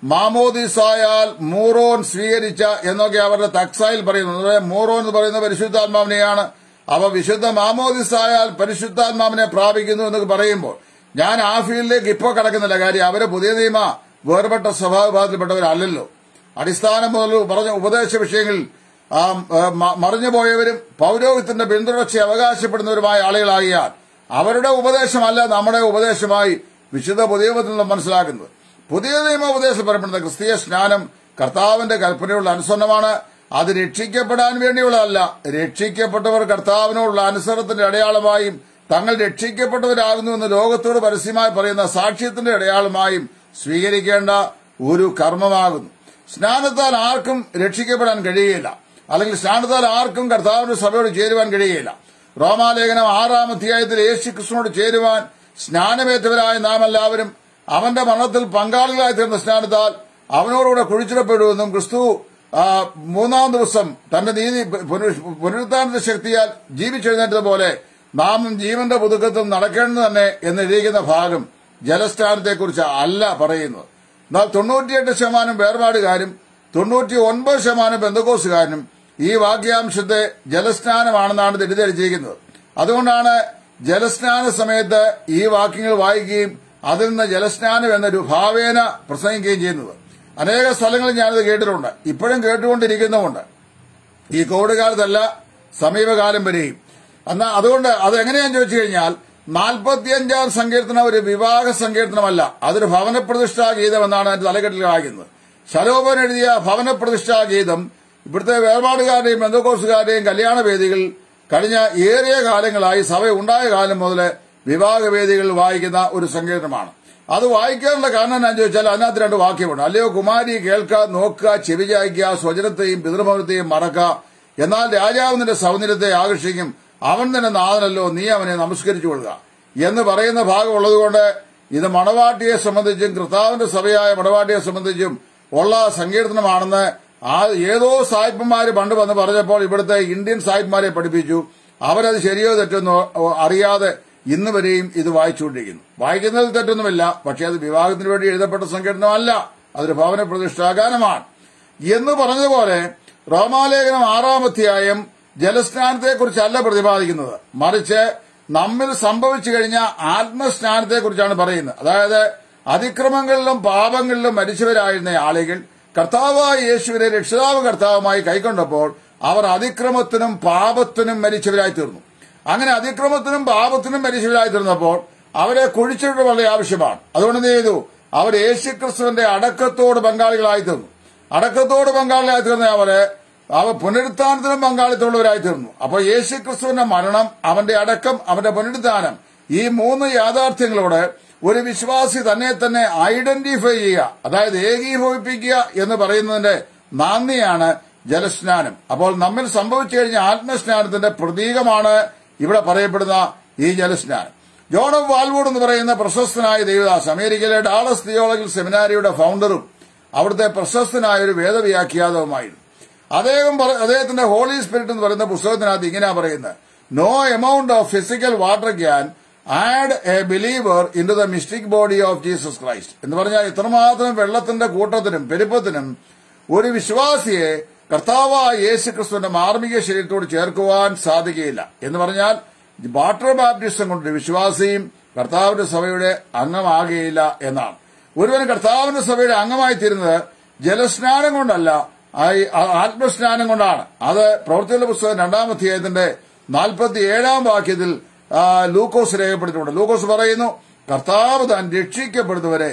S1: മാമോദിസായാൽ മൂറോൻ സ്വീകരിച്ച എന്നൊക്കെ അവരുടെ തക്സായിൽ പറയുന്നത് അതായത് മൂറോൻ എന്ന് പറയുന്ന പരിശുദ്ധാത്മാവിനെയാണ് അവ വിശുദ്ധ മാമോദിസായാൽ പരിശുദ്ധാത്മാവിനെ പ്രാപിക്കുന്നു എന്നൊക്കെ പറയുമ്പോൾ ഞാൻ ആ ഫീൽഡിലേക്ക് ഇപ്പോൾ കടക്കുന്നില്ല കാര്യം അവര് പുതിയ നിയമ വേർപെട്ട സ്വഭാവഭാഗത്തിൽപ്പെട്ടവരല്ലല്ലോ അടിസ്ഥാനം മുതൽ പറഞ്ഞ ഉപദേശ വിഷയങ്ങളിൽ ആ, ആ, മ- മറിഞ്ഞുപോയവരും പൗരോഹിത്യത്തിന്റെ പിന്തുടർച്ച അവകാശപ്പെടുന്നവരുമായ ആളുകളാകിയാൽ അവരുടെ ഉപദേശമല്ല നമ്മുടെ ഉപദേശമായി വിശുദ്ധ പുതിയ നിയമത്തിൽ നിന്ന് മനസ്സിലാക്കുന്നത് പുതിയ നിയമ ഉപദേശം പറയപ്പെടുന്ന ക്രിസ്തീയ സ്നാനം കർത്താവിന്റെ കൽപ്പനയുള്ള അനുസരണമാണ് അത് രക്ഷിക്കപ്പെടാൻ വേണ്ടിയുള്ളതല്ല രക്ഷിക്കപ്പെട്ടവർ കർത്താവിനോടുള്ള അനുസരണത്തിന്റെ അടയാളമായും തങ്ങൾ രക്ഷിക്കപ്പെട്ടവരാകുന്നുവെന്ന് ലോകത്തോട് പരസ്യമായി പറയുന്ന സാക്ഷ്യത്തിന്റെ അടയാളമായും സ്വീകരിക്കേണ്ട ഒരു കർമ്മമാകുന്നു സ്നാനത്താൽ ആർക്കും രക്ഷിക്കപ്പെടാൻ കഴിയുകയില്ല അല്ലെങ്കിൽ സ്നാനത്താൽ ആർക്കും കർത്താവിന്റെ സഭയോട് ചേരുവാൻ കഴിയുകയില്ല റോമാലേഖനം ആറാം അധ്യായത്തിൽ യേശു കൃഷ്ണനോട് ചേരുവാൻ സ്നാനമേറ്റവരായ നാം എല്ലാവരും അവന്റെ മരണത്തിൽ പങ്കാളികളായി തീർന്ന സ്നാനത്താൽ അവനോടുകൂടെ കുഴിച്ചിടപ്പെടുമെന്നും ക്രിസ്തു ആ, മൂന്നാം ദിവസം തന്റെ നീതി പുനരു- പുനരുത്ഥാനത്തിന്റെ ശക്തിയാൽ ജീവിച്ചെഴുന്നേറ്റതുപോലെ നാമും ജീവന്റെ പുതുക്കത്തിൽ നടക്കേണ്ടത് തന്നെ എന്നെഴുതിയിരിക്കുന്ന ഭാഗം ജലസ്നാനത്തെക്കുറിച്ച് അല്ല പറയുന്നത് എന്നാൽ തൊണ്ണൂറ്റിയെട്ട് ശതമാനം വേർപാടുകാരും തൊണ്ണൂറ്റി ഒൻപത് ശതമാനം ബന്ധുക്കോസുകാരനും ഈ വാക്യാംശത്തെ ജലസ്നാനമാണെന്നാണ് തെറ്റിദ്ധരിച്ചിരിക്കുന്നത് അതുകൊണ്ടാണ് ജലസ്നാന സമയത്ത് ഈ വാക്യങ്ങൾ വായിക്കുകയും അതിൽ നിന്ന് ജലസ്നാനം എന്നൊരു ഭാവേന പ്രസംഗിക്കുകയും ചെയ്യുന്നത് അനേക സ്ഥലങ്ങളിൽ ഞാനിത് കേട്ടിട്ടുണ്ട് ഇപ്പോഴും കേട്ടുകൊണ്ടിരിക്കുന്നുമുണ്ട് ഈ കോവിഡ് കാലത്തല്ല സമീപകാലം വരെയും എന്നാ അതുകൊണ്ട് അത് എങ്ങനെയാന്ന് ചോദിച്ചു കഴിഞ്ഞാൽ നാൽപ്പത്തിയഞ്ചാം സങ്കീർത്തനം ഒരു വിവാഹ സങ്കീർത്തനമല്ല അതൊരു ഭവനപ്രതിഷ്ഠാ ഗീതം എന്നാണ് അതിന്റെ തലക്കെട്ടിൽ വായിക്കുന്നത് ശലോഭൻ എഴുതിയ ഭവനപ്രതിഷ്ഠാ ഗീതം ഇവിടുത്തെ വേർപാടുകാരുടെയും ബന്ധുക്കോസുകാരുടെയും കല്യാണ വേദികൾ കഴിഞ്ഞ ഏറിയ കാലങ്ങളായി സഭ ഉണ്ടായ കാലം മുതൽ വിവാഹ വേദികളിൽ വായിക്കുന്ന ഒരു സങ്കീർത്തനമാണ് അത് വായിക്കാനുള്ള കാരണം എന്താണെന്ന് ചോദിച്ചാൽ അതിനകത്ത് രണ്ട് വാക്യമുണ്ട് അല്ലയോ കുമാരി കേൾക്കുക നോക്കുക ചെവി ചായ്ക്കുക സ്വജനത്തെയും പിതൃഭവനത്തെയും മറക്കുക എന്നാൽ രാജാവ് നിന്റെ സൗന്ദര്യത്തെ ആകർഷിക്കും അവൻ നിന്റെ നാഥനല്ലോ നീ അവനെ നമസ്കരിച്ചു കൊള്ളുക എന്ന് പറയുന്ന ഭാഗം ഉള്ളതുകൊണ്ട് ഇത് മണവാട്ടിയെ സംബന്ധിച്ചും കർത്താവിന്റെ സഭയായ മണവാട്ടിയെ സംബന്ധിച്ചും ഉള്ള സങ്കീർത്തനമാണെന്ന് ആ ഏതോ സായിപ്പന്മാര് പണ്ട് വന്ന് പറഞ്ഞപ്പോൾ ഇവിടുത്തെ ഇന്ത്യൻ സായിപ്പന്മാരെ പഠിപ്പിച്ചു അവരത് ശരിയോ തെറ്റെന്നോ അറിയാതെ ഇന്ന് വരെയും ഇത് വായിച്ചുകൊണ്ടിരിക്കുന്നു വായിക്കുന്നതിൽ തെറ്റൊന്നുമില്ല പക്ഷേ അത് വിവാഹത്തിന് വേണ്ടി എഴുതപ്പെട്ട സങ്കീർത്തനമല്ല അതൊരു ഭവന പ്രതിഷ്ഠാഗാനമാണ് എന്ന് പറഞ്ഞതുപോലെ റോമാലേഖനം ആറാം അധ്യായം ജലസ്നാനത്തെക്കുറിച്ചല്ല പ്രതിപാദിക്കുന്നത് മറിച്ച് നമ്മിൽ സംഭവിച്ചു കഴിഞ്ഞ ആത്മസ്നാനത്തെക്കുറിച്ചാണ് പറയുന്നത് അതായത് അതിക്രമങ്ങളിലും പാപങ്ങളിലും മരിച്ചവരായിരുന്ന ആളുകൾ കർത്താവായ യേശുവിനെ രക്ഷിതാവ് കർത്താവുമായി കൈക്കൊണ്ടപ്പോൾ അവർ അതിക്രമത്തിനും പാപത്തിനും മരിച്ചവരായി തീർന്നു അങ്ങനെ അതിക്രമത്തിനും പാപത്തിനും മരിച്ചവരായി തീർന്നപ്പോൾ അവരെ കുഴിച്ചിട്ട് വളരെ ആവശ്യമാണ് അതുകൊണ്ട് എന്ത് ചെയ്തു അവർ യേശുക്രിസ്തുവിന്റെ അടക്കത്തോട് പങ്കാളികളായി തീർന്നു അടക്കത്തോട് പങ്കാളികളായി തീർന്ന അവര് അവ പുനരുത്ഥാനത്തിനും പങ്കാളിത്തമുള്ളവരായി തീർന്നു അപ്പോൾ യേശുക്രിസ്തുവിന്റെ മരണം അവന്റെ അടക്കം അവന്റെ പുനരുത്ഥാനം ഈ മൂന്ന് യാഥാർത്ഥ്യങ്ങളോട് ഒരു വിശ്വാസി തന്നെ തന്നെ ഐഡന്റിഫൈ ചെയ്യുക അതായത് ഏകീഭവിപ്പിക്കുക എന്ന് പറയുന്നതിന്റെ നാന്ദിയാണ് ജലസ്നാനം അപ്പോൾ നമ്മിൽ സംഭവിച്ചു കഴിഞ്ഞ ആത്മസ്നാനത്തിന്റെ പ്രതീകമാണ് ഇവിടെ പറയപ്പെടുന്ന ഈ ജലസ്നാനം ജോൺ ഓഫ് വാൽവൂഡ് എന്ന് പറയുന്ന പ്രശസ്തനായ ദേവദാസ് അമേരിക്കയിലെ ഡാളസ് തിയോളജിക്കൽ സെമിനാരിയുടെ ഫൗണ്ടറും അവിടുത്തെ പ്രശസ്തനായ ഒരു വേദവ്യാഖ്യാതവുമായിരുന്നു അദ്ദേഹം പറ- അദ്ദേഹത്തിന്റെ ഹോളി സ്പിരിറ്റ് എന്ന് പറയുന്ന പുസ്തകത്തിനകത്ത് ഇങ്ങനെയാ പറയുന്നത് no amount of physical water can add a believer into the mystic body of Jesus Christ എന്ന് പറഞ്ഞാൽ ഇത്രമാത്രം വെള്ളത്തിന്റെ കൂട്ടത്തിനും പെരുപ്പത്തിനും ഒരു വിശ്വാസിയെ കർത്താവായ യേശു ക്രിസ്തുവിന്റെ മാർമിക ശരീരത്തോട് ചേർക്കുവാൻ സാധിക്കുകയില്ല എന്ന് പറഞ്ഞാൽ വാട്ടർ ബാപ്റ്റിസം കൊണ്ട് ഒരു വിശ്വാസിയും കർത്താവിന്റെ സഭയുടെ അംഗമാകുകയില്ല എന്നാണ് ഒരുവൻ കർത്താവിന്റെ സഭയുടെ അംഗമായി തീരുന്നത് ജലസ്നാനം കൊണ്ടല്ല ആ- ആ- ആത്മസ്നാനം കൊണ്ടാണ് അത് പ്രവൃത്തികളുടെ പുസ്തകം രണ്ടാം അധ്യായത്തിന്റെ നാൽപ്പത്തി ഏഴാം വാക്യത്തിൽ ആ, ലൂക്കോസ് രേഖപ്പെടുത്തിയിട്ടുണ്ട് ലൂക്കോസ് പറയുന്നു കർത്താവ് താൻ രക്ഷിക്കപ്പെടുന്നവരെ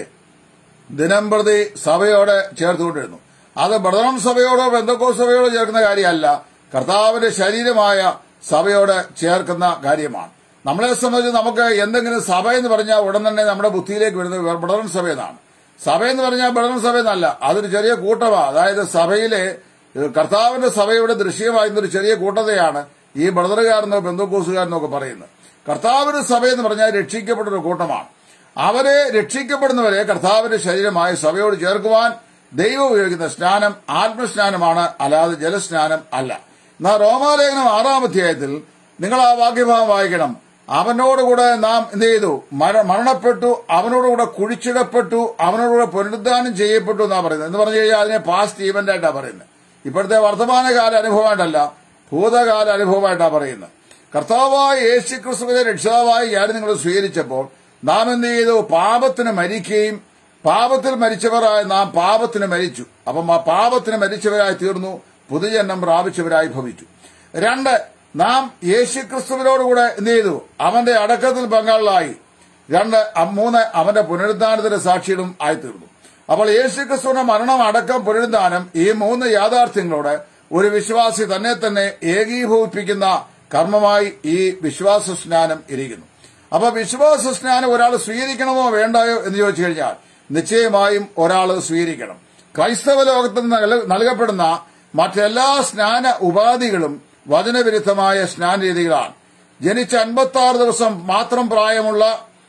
S1: ദിനം പ്രതി സഭയോടെ ചേർത്തുകൊണ്ടിരുന്നു അത് ബ്രദറൻ സഭയോടോ ബന്ധക്കോ സഭയോടോ ചേർക്കുന്ന കാര്യമല്ല കർത്താവിന്റെ ശരീരമായ സഭയോട് ചേർക്കുന്ന കാര്യമാണ് നമ്മളെ സംബന്ധിച്ച് നമുക്ക് എന്തെങ്കിലും സഭ എന്ന് പറഞ്ഞാൽ ഉടൻ തന്നെ നമ്മുടെ ബുദ്ധിയിലേക്ക് വരുന്നത് ബ്രദറൻ സഭ എന്നാണ് സഭ എന്ന് പറഞ്ഞാൽ ബ്രദറൻ സഭ എന്നല്ല അതൊരു ചെറിയ കൂട്ടമാണ് അതായത് സഭയിലെ ഏഹ്, കർത്താവിന്റെ സഭയുടെ ദൃശ്യമായിരുന്ന ഒരു ചെറിയ കൂട്ടതയാണ് ഈ ബ്രദറുകാരെന്നോ ബന്ധുക്കോസുകാരെന്നോ ഒക്കെ പറയുന്നത് കർത്താവിന്റെ സഭ എന്ന് പറഞ്ഞാൽ രക്ഷിക്കപ്പെട്ട ഒരു കൂട്ടമാണ് അവരെ രക്ഷിക്കപ്പെടുന്നവരെ കർത്താവിന്റെ ശരീരമായ സഭയോട് ചേർക്കുവാൻ ദൈവം ഉപയോഗിക്കുന്ന സ്നാനം ആത്മസ്നാനമാണ് അല്ലാതെ ജലസ്നാനം അല്ല എന്നാൽ റോമാലേഖനം ആറാം അധ്യായത്തിൽ നിങ്ങൾ ആ വാക്യഭാഗം വായിക്കണം അവനോടുകൂടെ നാം എന്ത് ചെയ്തു മര- മരണപ്പെട്ടു അവനോടുകൂടെ കുഴിച്ചിടപ്പെട്ടു അവനോടുകൂടെ പുനരുദ്ധാനം ചെയ്യപ്പെട്ടു എന്നാ പറയുന്നത് എന്ന് പറഞ്ഞു കഴിഞ്ഞാൽ അതിനെ പാസ്റ്റ് ഈവന്റ് ആയിട്ടാ പറയുന്നത് ഇപ്പോഴത്തെ വർത്തമാനകാല അനുഭവമായിട്ടല്ല ഭൂതകാല അനുഭവമായിട്ടാ പറയുന്നത് കർത്താവായ യേശു ക്രിസ്തുവിനെ രക്ഷിതാവായി ഞാൻ നിങ്ങൾ സ്വീകരിച്ചപ്പോൾ നാം എന്ത് ചെയ്തു പാപത്തിന് മരിക്കുകയും പാപത്തിൽ മരിച്ചവരായ നാം പാപത്തിന് മരിച്ചു അപ്പം ആ പാപത്തിന് മരിച്ചവരായി തീർന്നു പുതുജന്മം പ്രാപിച്ചവരായി ഭവിച്ചു രണ്ട് നാം യേശു ക്രിസ്തുവിനോടുകൂടെ എന്ത് ചെയ്തു അവന്റെ അടക്കത്തിൽ പങ്കാളിലായി രണ്ട് അ- മൂന്ന് അവന്റെ പുനരുദ്ധാനത്തിന്റെ സാക്ഷികളും ആയിത്തീർന്നു അപ്പോൾ യേശു ക്രിസ്തുവിന്റെ മരണം അടക്കം പുനരുദ്ധാനം ഈ മൂന്ന് യാഥാർത്ഥ്യങ്ങളോട് ഒരു വിശ്വാസി തന്നെ തന്നെ ഏകീഭവിപ്പിക്കുന്ന കർമ്മമായി ഈ വിശ്വാസ സ്നാനം ഇരിക്കുന്നു അപ്പൊ വിശ്വാസ സ്നാനം ഒരാൾ സ്വീകരിക്കണമോ വേണ്ടായോ എന്ന് ചോദിച്ചു കഴിഞ്ഞാൽ നിശ്ചയമായും ഒരാൾ സ്വീകരിക്കണം ക്രൈസ്തവ ലോകത്തിൽ നൽ- നൽകപ്പെടുന്ന മറ്റെല്ലാ സ്നാന ഉപാധികളും വചനവിരുദ്ധമായ സ്നാന രീതികളാണ് ജനിച്ച അൻപത്തി ആറ് ദിവസം മാത്രം പ്രായമുള്ള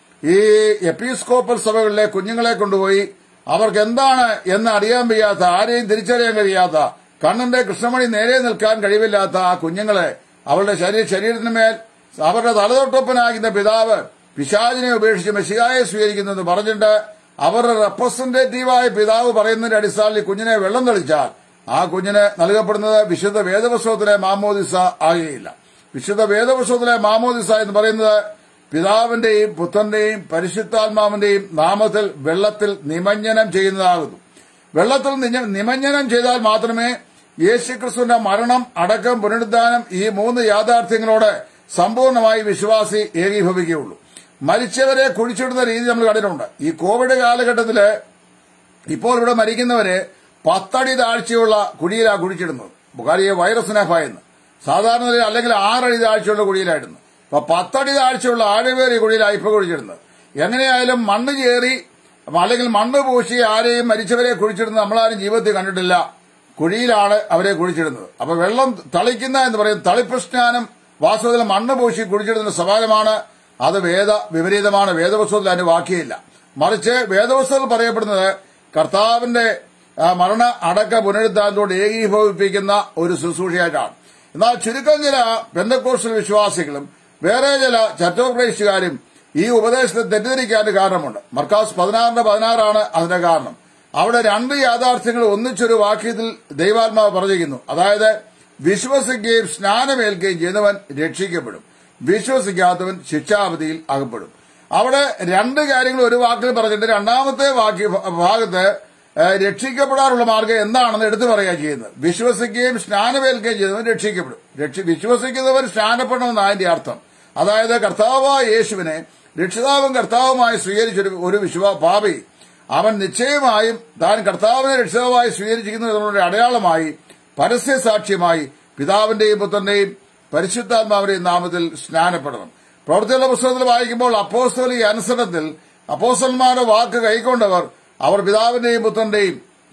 S1: ഈ എപ്പീസ്കോപ്പൽ സഭകളിലെ കുഞ്ഞുങ്ങളെ കൊണ്ടുപോയി അവർക്ക് എന്താണ് എന്ന് അറിയാൻ വയ്യാത്ത ആരെയും തിരിച്ചറിയാൻ കഴിയാത്ത കണ്ണന്റെ കൃഷ്ണമണി നേരെ നിൽക്കാൻ കഴിവില്ലാത്ത ആ കുഞ്ഞുങ്ങളെ അവളുടെ ശരീര ശരീരത്തിന് മേൽ അവരുടെ തലതൊട്ടൊപ്പനാകുന്ന പിതാവ് പിശാചിനെ ഉപേക്ഷിച്ച് മെസ്സിയായെ സ്വീകരിക്കുന്നു എന്ന് പറഞ്ഞിട്ട് അവരുടെ റെപ്രസെന്റേറ്റീവായ പിതാവ് പറയുന്നതിന്റെ അടിസ്ഥാനത്തിൽ കുഞ്ഞിനെ വെള്ളം തെളിച്ചാൽ ആ കുഞ്ഞിന് നൽകപ്പെടുന്നത് വിശുദ്ധ വേദപുസ്തകത്തിലെ മാമോദിസ ആകുകയില്ല വിശുദ്ധ വേദപുസ്തകത്തിലെ മാമോദിസ എന്ന് പറയുന്നത് പിതാവിന്റെയും പുത്രന്റെയും പരിശുദ്ധാത്മാവിന്റെയും നാമത്തിൽ വെള്ളത്തിൽ നിമഞ്ജനം ചെയ്യുന്നതാകുന്നു വെള്ളത്തിൽ നിഞ്ഞ- നിമഞ്ജനം ചെയ്താൽ മാത്രമേ യേശുക്രിസ്തുവിന്റെ മരണം അടക്കം പുനരുദ്ധാനം ഈ മൂന്ന് യാഥാർത്ഥ്യങ്ങളോട് സമ്പൂർണ്ണമായി വിശ്വാസി ഏകീഭവിക്കുകയുള്ളൂ മരിച്ചവരെ കുഴിച്ചിടുന്ന രീതി നമ്മൾ കണ്ടിട്ടുണ്ട് ഈ കോവിഡ് കാലഘട്ടത്തില് ഇപ്പോൾ ഇവിടെ മരിക്കുന്നവരെ പത്തടി താഴ്ചയുള്ള കുഴിയിലാ കുഴിച്ചിടുന്നത് ബുഖാരിയെ വൈറസിനെ ഭയന്ന് സാധാരണ നിലയിൽ അല്ലെങ്കിൽ ആറടി താഴ്ചയുള്ള കുഴിയിലായിരുന്നു ഇപ്പൊ പത്തടി താഴ്ചയുള്ള ആഴവേറിയ കുഴിയിലാണ് ഇപ്പൊ കുഴിച്ചിടുന്നത് എങ്ങനെയായാലും മണ്ണ് ചേറി അല്ലെങ്കിൽ മണ്ണ് പൂശി ആരെയും മരിച്ചവരെ കുഴിച്ചിടുന്നത് നമ്മളാരും ജീവിതത്തിൽ കണ്ടിട്ടില്ല കുഴിയിലാണ് അവരെ കുഴിച്ചിടുന്നത് അപ്പൊ വെള്ളം തളിക്കുന്ന എന്ന് പറയും തളിപ്പ് സ്നാനം വാസ്തവത്തിൽ മണ്ണ് പൂശി കുഴിച്ചിടുന്ന സമാനമാണ് അത് വേദ വിപരീതമാണ് വേദപുസ്തകത്തിൽ അതിന് വാക്കിയില്ല മറിച്ച് വേദപുസ്തകത്തിൽ പറയപ്പെടുന്നത് കർത്താവിന്റെ ആ, മരണ അടക്ക പുനരുദ്ധാനത്തോട് ഏകീഭവിപ്പിക്കുന്ന ഒരു ശുശ്രൂഷയായിട്ടാണ് എന്നാൽ ചുരുക്കം ചില ബന്ധക്കോസ്റ്റൽ വിശ്വാസികളും വേറെ ചില ചറ്റോപ്രേക്ഷിക്കാരും ഈ ഉപദേശത്തെ തെറ്റിദ്ധരിക്കാൻ കാരണമുണ്ട് മർക്കാസ് പതിനാറിന്റെ പതിനാറാണ് അതിന്റെ കാരണം അവിടെ രണ്ട് യാഥാർത്ഥ്യങ്ങൾ ഒന്നിച്ചൊരു വാക്യത്തിൽ ദൈവാത്മാവ് പറഞ്ഞിരിക്കുന്നു അതായത് വിശ്വസിക്കുകയും സ്നാനമേൽക്കുകയും ചെയ്യുന്നവൻ രക്ഷിക്കപ്പെടും വിശ്വസിക്കാത്തവൻ ശിക്ഷാവധിയിൽ അകപ്പെടും അവിടെ രണ്ട് കാര്യങ്ങൾ ഒരു വാക്കിൽ പറഞ്ഞിട്ട് രണ്ടാമത്തെ വാക്യ ഭാഗത്ത് ഏഹ്, രക്ഷിക്കപ്പെടാനുള്ള മാർഗം എന്താണെന്ന് എടുത്തു പറയുക ചെയ്യുന്നത് വിശ്വസിക്കുകയും സ്നാനമേൽക്കുകയും ചെയ്യുന്നവൻ രക്ഷിക്കപ്പെടും രക്ഷി വിശ്വസിക്കുന്നവൻ സ്നാനപ്പെടണമെന്ന് അതിന്റെ അർത്ഥം അതായത് കർത്താവായ യേശുവിനെ രക്ഷിതാവും കർത്താവുമായി സ്വീകരിച്ചൊരു ഒരു വിശ്വാ പാപി അവൻ നിശ്ചയമായും താൻ കർത്താവിനെ രക്ഷിതാവായി സ്വീകരിച്ചിരിക്കുന്നു എന്നുള്ള അടയാളമായി പരസ്യ സാക്ഷ്യമായി പിതാവിന്റെയും പുത്രന്റെയും പരിശുദ്ധാത്മാവിന്റെയും നാമത്തിൽ സ്നാനപ്പെടണം പ്രവൃത്തിയുള്ള പുസ്തകത്തിൽ വായിക്കുമ്പോൾ അപ്പോസ്തോലിക അനുസരണത്തിൽ അപ്പോസ്റ്റന്മാരുടെ വാക്ക് കൈക്കൊണ്ടവർ അവർ പിതാവിന്റെയും പുത്രന്റെയും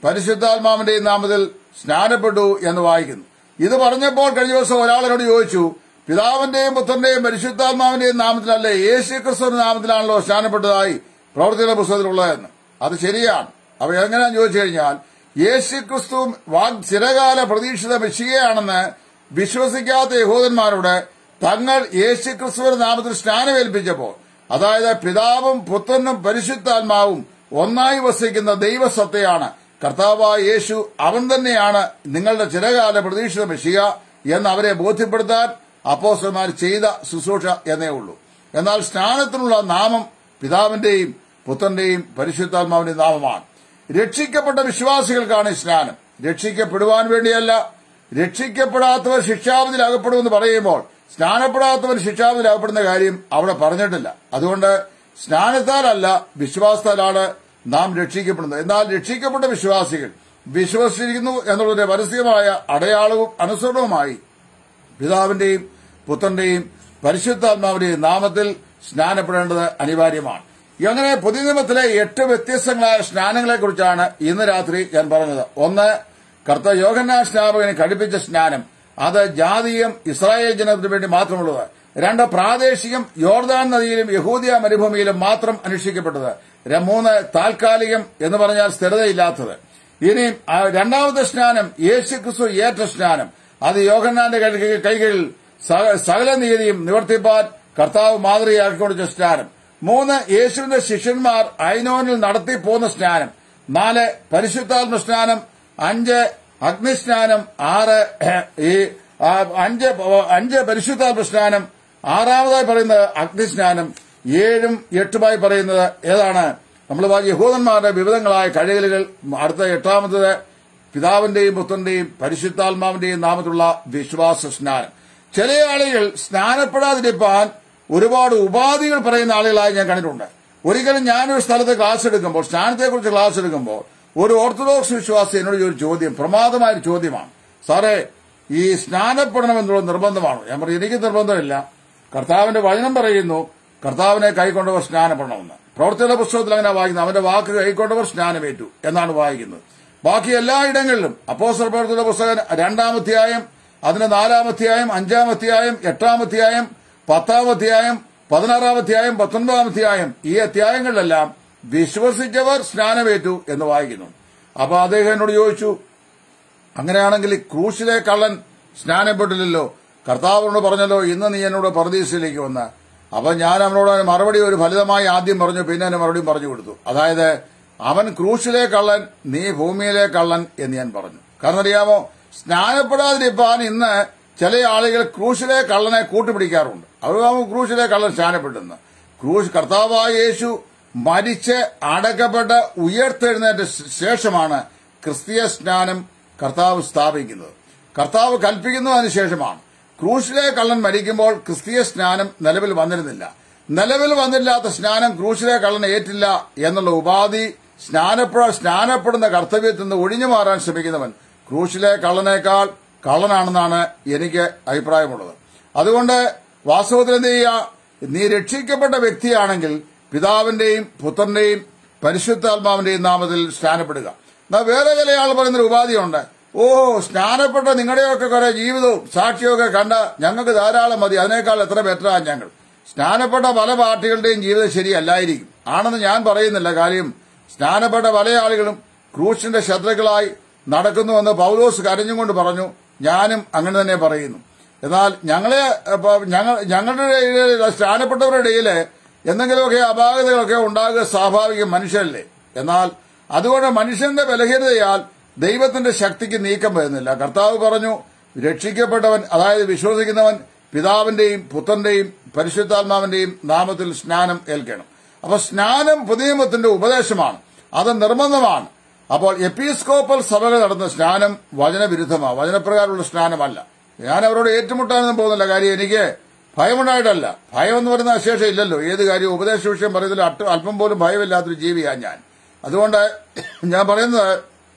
S1: പരിശുദ്ധാത്മാവിന്റെയും നാമത്തിൽ സ്നാനപ്പെട്ടു എന്ന് വായിക്കുന്നു ഇത് പറഞ്ഞപ്പോൾ കഴിഞ്ഞ ദിവസം ഒരാളിനോട് ചോദിച്ചു പിതാവിന്റെയും പുത്രന്റെയും പരിശുദ്ധാത്മാവിന്റെയും നാമത്തിലല്ലേ യേശു ക്രിസ്തുവിന്റെ നാമത്തിലാണല്ലോ സ്നാനപ്പെട്ടതായി പ്രവർത്തികളുടെ പുസ്തകത്തിലുള്ളതെന്ന് അത് ശരിയാണ് അവ എങ്ങനെയാന്ന് ചോദിച്ചു കഴിഞ്ഞാൽ യേശു ക്രിസ്തു വാഗ് ചിരകാല പ്രതീക്ഷിത മെഷികയാണെന്ന് വിശ്വസിക്കാത്ത യഹൂദന്മാരോട് തങ്ങൾ യേശു ക്രിസ്തുവിന്റെ നാമത്തിൽ സ്നാനമേൽപ്പിച്ചപ്പോൾ അതായത് പിതാവും പുത്രനും പരിശുദ്ധാത്മാവും ഒന്നായി വസിക്കുന്ന ദൈവസത്തയാണ് കർത്താവായ യേശു അവൻ തന്നെയാണ് നിങ്ങളുടെ ചിരകാല പ്രതീക്ഷിത മെഷിക എന്ന് അവരെ ബോധ്യപ്പെടുത്താൻ അപ്പോസ്റ്റർമാർ ചെയ്ത ശുശ്രൂഷ എന്നേ ഉള്ളൂ എന്നാൽ സ്നാനത്തിനുള്ള നാമം പിതാവിന്റെയും പുത്രന്റെയും പരിശുദ്ധാത്മാവിന്റെയും നാമമാണ് രക്ഷിക്കപ്പെട്ട വിശ്വാസികൾക്കാണ് ഈ സ്നാനം രക്ഷിക്കപ്പെടുവാൻ വേണ്ടിയല്ല രക്ഷിക്കപ്പെടാത്തവർ ശിക്ഷാവിധിയിൽ അകപ്പെടുമെന്ന് പറയുമ്പോൾ സ്നാനപ്പെടാത്തവർ ശിക്ഷാവിധിയിൽ അകപ്പെടുന്ന കാര്യം അവിടെ പറഞ്ഞിട്ടില്ല അതുകൊണ്ട് സ്നാനത്താലല്ല വിശ്വാസത്താലാണ് നാം രക്ഷിക്കപ്പെടുന്നത് എന്നാൽ രക്ഷിക്കപ്പെട്ട വിശ്വാസികൾ വിശ്വസിച്ചിരിക്കുന്നു എന്നുള്ളതിന്റെ പരസ്യമായ അടയാളവും അനുസരണവുമായി പിതാവിന്റെയും പുത്രന്റെയും പരിശുദ്ധാത്മാവിന്റെയും നാമത്തിൽ സ്നാനപ്പെടേണ്ടത് അനിവാര്യമാണ് അങ്ങനെ പുതിയ നിയമത്തിലെ എട്ട് വ്യത്യസ്തങ്ങളായ സ്നാനങ്ങളെക്കുറിച്ചാണ് ഇന്ന് രാത്രി ഞാൻ പറഞ്ഞത് ഒന്ന് കർത്ത യോഹന്നാ സ്നാപകന് കഴിപ്പിച്ച സ്നാനം അത് ജാതീയം ഇസ്രായേൽ ജനത്തിന് വേണ്ടി മാത്രമുള്ളത് രണ്ട് പ്രാദേശികം യോർദാൻ നദിയിലും യഹൂദിയ മരുഭൂമിയിലും മാത്രം അനുഷ്ഠിക്കപ്പെട്ടത് ര- മൂന്ന് താൽക്കാലികം എന്ന് പറഞ്ഞാൽ സ്ഥിരതയില്ലാത്തത് ഇനി ആ രണ്ടാമത്തെ സ്നാനം യേശു ക്രിസ്തു ഏറ്റ സ്നാനം അത് യോഹന്നാന്റെ കൈ- കൈകളിൽ സക- സകല നീതിയും നിവർത്തിപ്പാൻ കർത്താവ് മാതൃകയാക്കി കൊടുത്ത സ്നാനം മൂന്ന് യേശുവിന്റെ ശിഷ്യന്മാർ ഐനോനിൽ നടത്തി പോന്ന സ്നാനം നാല് പരിശുദ്ധാത്മ സ്നാനം അഞ്ച് അഗ്നിസ്നാനം ആറ് ഈ ആ, അഞ്ച് അഞ്ച് പരിശുദ്ധാത്മ സ്നാനം ആറാമതായി പറയുന്നത് അഗ്നിസ്നാനം ഏഴും എട്ടുമായി പറയുന്നത് ഏതാണ് നമ്മൾ വാ- യഹൂദന്മാരുടെ വിവിധങ്ങളായ കഴിയലുകൾ അടുത്ത എട്ടാമത്തത് പിതാവിന്റെയും പുത്രന്റെയും പരിശുദ്ധാത്മാവിന്റെയും നാമത്തിലുള്ള വിശ്വാസ സ്നാനം ചില ആളുകൾ സ്നാനപ്പെടാതിരിക്കാൻ ഒരുപാട് ഉപാധികൾ പറയുന്ന ആളുകളായി ഞാൻ കണ്ടിട്ടുണ്ട് ഒരിക്കലും ഞാനൊരു സ്ഥലത്ത് ക്ലാസ് എടുക്കുമ്പോൾ സ്നാനത്തെക്കുറിച്ച് ക്ലാസ് എടുക്കുമ്പോൾ ഒരു ഓർത്തഡോക്സ് വിശ്വാസി എന്നോട് ഒരു ചോദ്യം പ്രമാദമായ ഒരു ചോദ്യമാണ് സാറേ ഈ സ്നാനപ്പെടണമെന്നുള്ള നിർബന്ധമാണ് ഞാൻ പറയും എനിക്ക് നിർബന്ധമില്ല കർത്താവിന്റെ വചനം പറയുന്നു കർത്താവിനെ കൈക്കൊണ്ടവർ സ്നാനപ്പെടണമെന്ന് പ്രവർത്തിയുടെ പുസ്തകത്തിൽ അങ്ങനെ വായിക്കുന്നത് അവന്റെ വാക്ക് കൈക്കൊണ്ടവർ സ്നാനമേറ്റു എന്നാണ് വായിക്കുന്നത് ബാക്കി എല്ലാ ഇടങ്ങളിലും അപ്പോസ്റ്റൽ പ്രവർത്തിയുടെ പുസ്തകം രണ്ടാമധ്യായം അതിന് നാലാമധ്യായം അഞ്ചാമധ്യായം എട്ടാമധ്യായം പത്താമധ്യായം പതിനാറാമധ്യായം പത്തൊൻപതാമധ്യായം ഈ അധ്യായങ്ങളിലെല്ലാം വിശ്വസിച്ചവർ സ്നാനമേറ്റു എന്ന് വായിക്കുന്നു അപ്പൊ അദ്ദേഹം എന്നോട് ചോദിച്ചു അങ്ങനെയാണെങ്കിൽ ഈ ക്രൂശിലെ കള്ളൻ സ്നാനപ്പെട്ടില്ലല്ലോ കർത്താവിനോട് പറഞ്ഞല്ലോ ഇന്ന് നീ എന്നോട് പരദീസിലേക്ക് വന്ന് അപ്പൊ ഞാൻ അവനോട് മറുപടി ഒരു ഫലിതമായി ആദ്യം പറഞ്ഞു പിന്നെ എന്നെ മറുപടിയും പറഞ്ഞു കൊടുത്തു അതായത് അവൻ ക്രൂശിലെ കള്ളൻ നീ ഭൂമിയിലെ കള്ളൻ എന്ന് ഞാൻ പറഞ്ഞു കാരണം അറിയാമോ സ്നാനപ്പെടാതിരിക്കാൻ ഇന്ന് ചില ആളുകൾ ക്രൂശിലെ കള്ളനെ കൂട്ടുപിടിക്കാറുണ്ട് അവർ ക്രൂശിലെ കള്ളൻ സ്നാനപ്പെടുന്നു ക്രൂശ് കർത്താവായ യേശു മരിച്ച് അടക്കപ്പെട്ട് ഉയർത്തെഴുന്നേറ്റ ശേഷമാണ് ക്രിസ്തീയ സ്നാനം കർത്താവ് സ്ഥാപിക്കുന്നത് കർത്താവ് കൽപ്പിക്കുന്നതിന് ശേഷമാണ് ക്രൂശിലെ കള്ളൻ മരിക്കുമ്പോൾ ക്രിസ്തീയ സ്നാനം നിലവിൽ വന്നിരുന്നില്ല നിലവിൽ വന്നില്ലാത്ത സ്നാനം ക്രൂശിലെ കള്ളൻ ഏറ്റില്ല എന്നുള്ള ഉപാധി സ്നാനപ്പെട സ്നാനപ്പെടുന്ന കർത്തവ്യത്തിൽ നിന്ന് ഒഴിഞ്ഞു മാറാൻ ശ്രമിക്കുന്നവൻ ക്രൂശിലെ കള്ളനേക്കാൾ കള്ളനാണെന്നാണ് എനിക്ക് അഭിപ്രായമുള്ളത് അതുകൊണ്ട് വാസ്തവത്തിൽ എന്ത് ചെയ്യുക നീ രക്ഷിക്കപ്പെട്ട വ്യക്തിയാണെങ്കിൽ പിതാവിന്റെയും പുത്രന്റെയും പരിശുദ്ധാത്മാവിന്റെയും നാമത്തിൽ സ്നാനപ്പെടുക എന്നാ വേറെ ചില ആൾ പറയുന്നൊരു ഉപാധിയുണ്ട് ഓ സ്നാനപ്പെട്ട നിങ്ങളുടെയൊക്കെ കുറെ ജീവിതവും സാക്ഷിയൊക്കെ കണ്ട ഞങ്ങൾക്ക് ധാരാളം മതി അതിനേക്കാൾ എത്ര ബെറ്ററാണ് ഞങ്ങൾ സ്നാനപ്പെട്ട പല പാർട്ടികളുടെയും ജീവിതം ശരിയല്ലായിരിക്കും ആണെന്ന് ഞാൻ പറയുന്നില്ല കാര്യം സ്നാനപ്പെട്ട പല ആളുകളും ക്രൂശിന്റെ ശത്രുക്കളായി നടക്കുന്നുവെന്ന് പൗലോസ് കരഞ്ഞുകൊണ്ട് പറഞ്ഞു ഞാനും അങ്ങനെ തന്നെ പറയുന്നു എന്നാൽ ഞങ്ങളെ ഇപ്പൊ ഞങ്ങൾ ഞങ്ങളുടെ ഇടയിൽ സ്നാനപ്പെട്ടവരുടെ ഇടയിൽ എന്തെങ്കിലുമൊക്കെ അപാകതകളൊക്കെ ഉണ്ടാകുക സ്വാഭാവികം മനുഷ്യരല്ലേ എന്നാൽ അതുകൊണ്ട് മനുഷ്യന്റെ ബലഹീനതയാൽ ദൈവത്തിന്റെ ശക്തിക്ക് നീക്കം വരുന്നില്ല കർത്താവ് പറഞ്ഞു രക്ഷിക്കപ്പെട്ടവൻ അതായത് വിശ്വസിക്കുന്നവൻ പിതാവിന്റെയും പുത്രന്റെയും പരിശുദ്ധാത്മാവിന്റെയും നാമത്തിൽ സ്നാനം ഏൽക്കണം അപ്പൊ സ്നാനം പുതിയമത്തിന്റെ ഉപദേശമാണ് അത് നിർബന്ധമാണ് അപ്പോൾ എപ്പീസ്കോപ്പൽ സഭകൾ നടന്ന സ്നാനം വചനവിരുദ്ധമാണ് വചനപ്രകാരമുള്ള സ്നാനമല്ല ഞാൻ അവരോട് ഏറ്റുമുട്ടാനൊന്നും പോകുന്നില്ല കാര്യം എനിക്ക് ഭയമുണ്ടായിട്ടല്ല ഭയം എന്ന് പറയുന്ന അശേഷം ഇല്ലല്ലോ ഏത് കാര്യവും ഉപദേശ വിഷയം പറയുന്നതിൽ അട്ട് അല്പം പോലും ഭയമില്ലാത്തൊരു ജീവിയാണ് ഞാൻ അതുകൊണ്ട് ഞാൻ പറയുന്നത്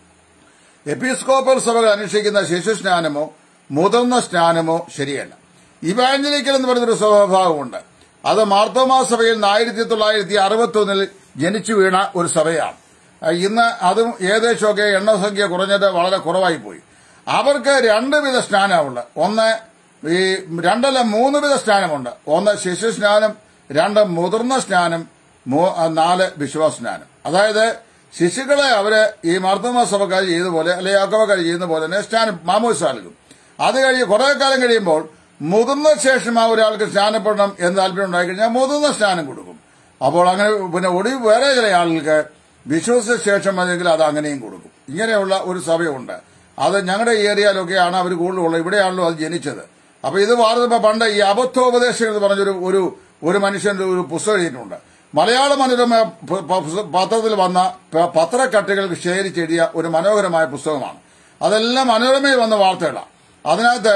S1: എപ്പിസ്കോപ്പൽ സഭകൾ അനുഷ്ഠിക്കുന്ന ശിശുസ്നാനമോ മുതിർന്ന സ്നാനമോ ശരിയല്ല ഇവാഞ്ചലിക്കൽ എന്ന് പറയുന്നൊരു സ്വഭാവമുണ്ട് അത് മാർത്തോമാ സഭയിൽ ആയിരത്തി തൊള്ളായിരത്തി അറുപത്തി ഒന്നിൽ ജനിച്ചു വീണ ഒരു സഭയാണ് ആ, ഇന്ന് അതും ഏകദേശമൊക്കെ എണ്ണസംഖ്യ കുറഞ്ഞത് വളരെ കുറവായി പോയി അവർക്ക് രണ്ട് വിധ സ്നാനമുണ്ട് ഒന്ന് ഈ രണ്ടല്ല മൂന്ന് വിധ സ്നാനമുണ്ട് ഒന്ന് ശിശു സ്നാനം രണ്ട് മുതിർന്ന സ്നാനം മൂ- ആ, നാല് വിശ്വാസ സ്നാനം അതായത് ശിശുക്കളെ അവര് ഈ മാർത്തമ സഭക്കാർ ചെയ്ത പോലെ അല്ലെ യാക്കോബക്കാർ ചെയ്യുന്ന പോലെ തന്നെ സ്നാനം മാമോസ് നൽകും അത് കഴിഞ്ഞ് കുറെ കാലം കഴിയുമ്പോൾ മുതിർന്ന ശേഷം ആ ഒരാൾക്ക് സ്നാനപ്പെടണം എന്ന് താല്പര്യം ഉണ്ടായിക്കഴിഞ്ഞാൽ മുതിർന്ന സ്നാനം കൊടുക്കും അപ്പോൾ അങ്ങനെ പിന്നെ ഒടുവിൽ വേറെ ചില ആളുകൾക്ക് വിശ്വസിച്ച ശേഷം അല്ലെങ്കിൽ അത് അങ്ങനെയും കൊടുക്കും ഇങ്ങനെയുള്ള ഒരു സഭയുണ്ട് അത് ഞങ്ങളുടെ ഏരിയയിലൊക്കെയാണ് അവർ കൂടുതലുള്ളത് ഇവിടെയാണല്ലോ അത് ജനിച്ചത് അപ്പൊ ഇത് വാർത്തപ്പോ പണ്ട് ഈ അബദ്ധോപദേശം എന്ന് പറഞ്ഞൊരു ഒരു ഒരു മനുഷ്യന്റെ ഒരു പുസ്തകം എഴുതിയിട്ടുണ്ട് മലയാള മനോരമ പ- പ- പത്രത്തിൽ വന്ന പ- പത്രക്കട്ടുകൾക്ക് ശേഖരിച്ചെഴുതിയ ഒരു മനോഹരമായ പുസ്തകമാണ് അതെല്ലാം മനോരമയിൽ വന്ന വാർത്തകളാണ് അതിനകത്ത്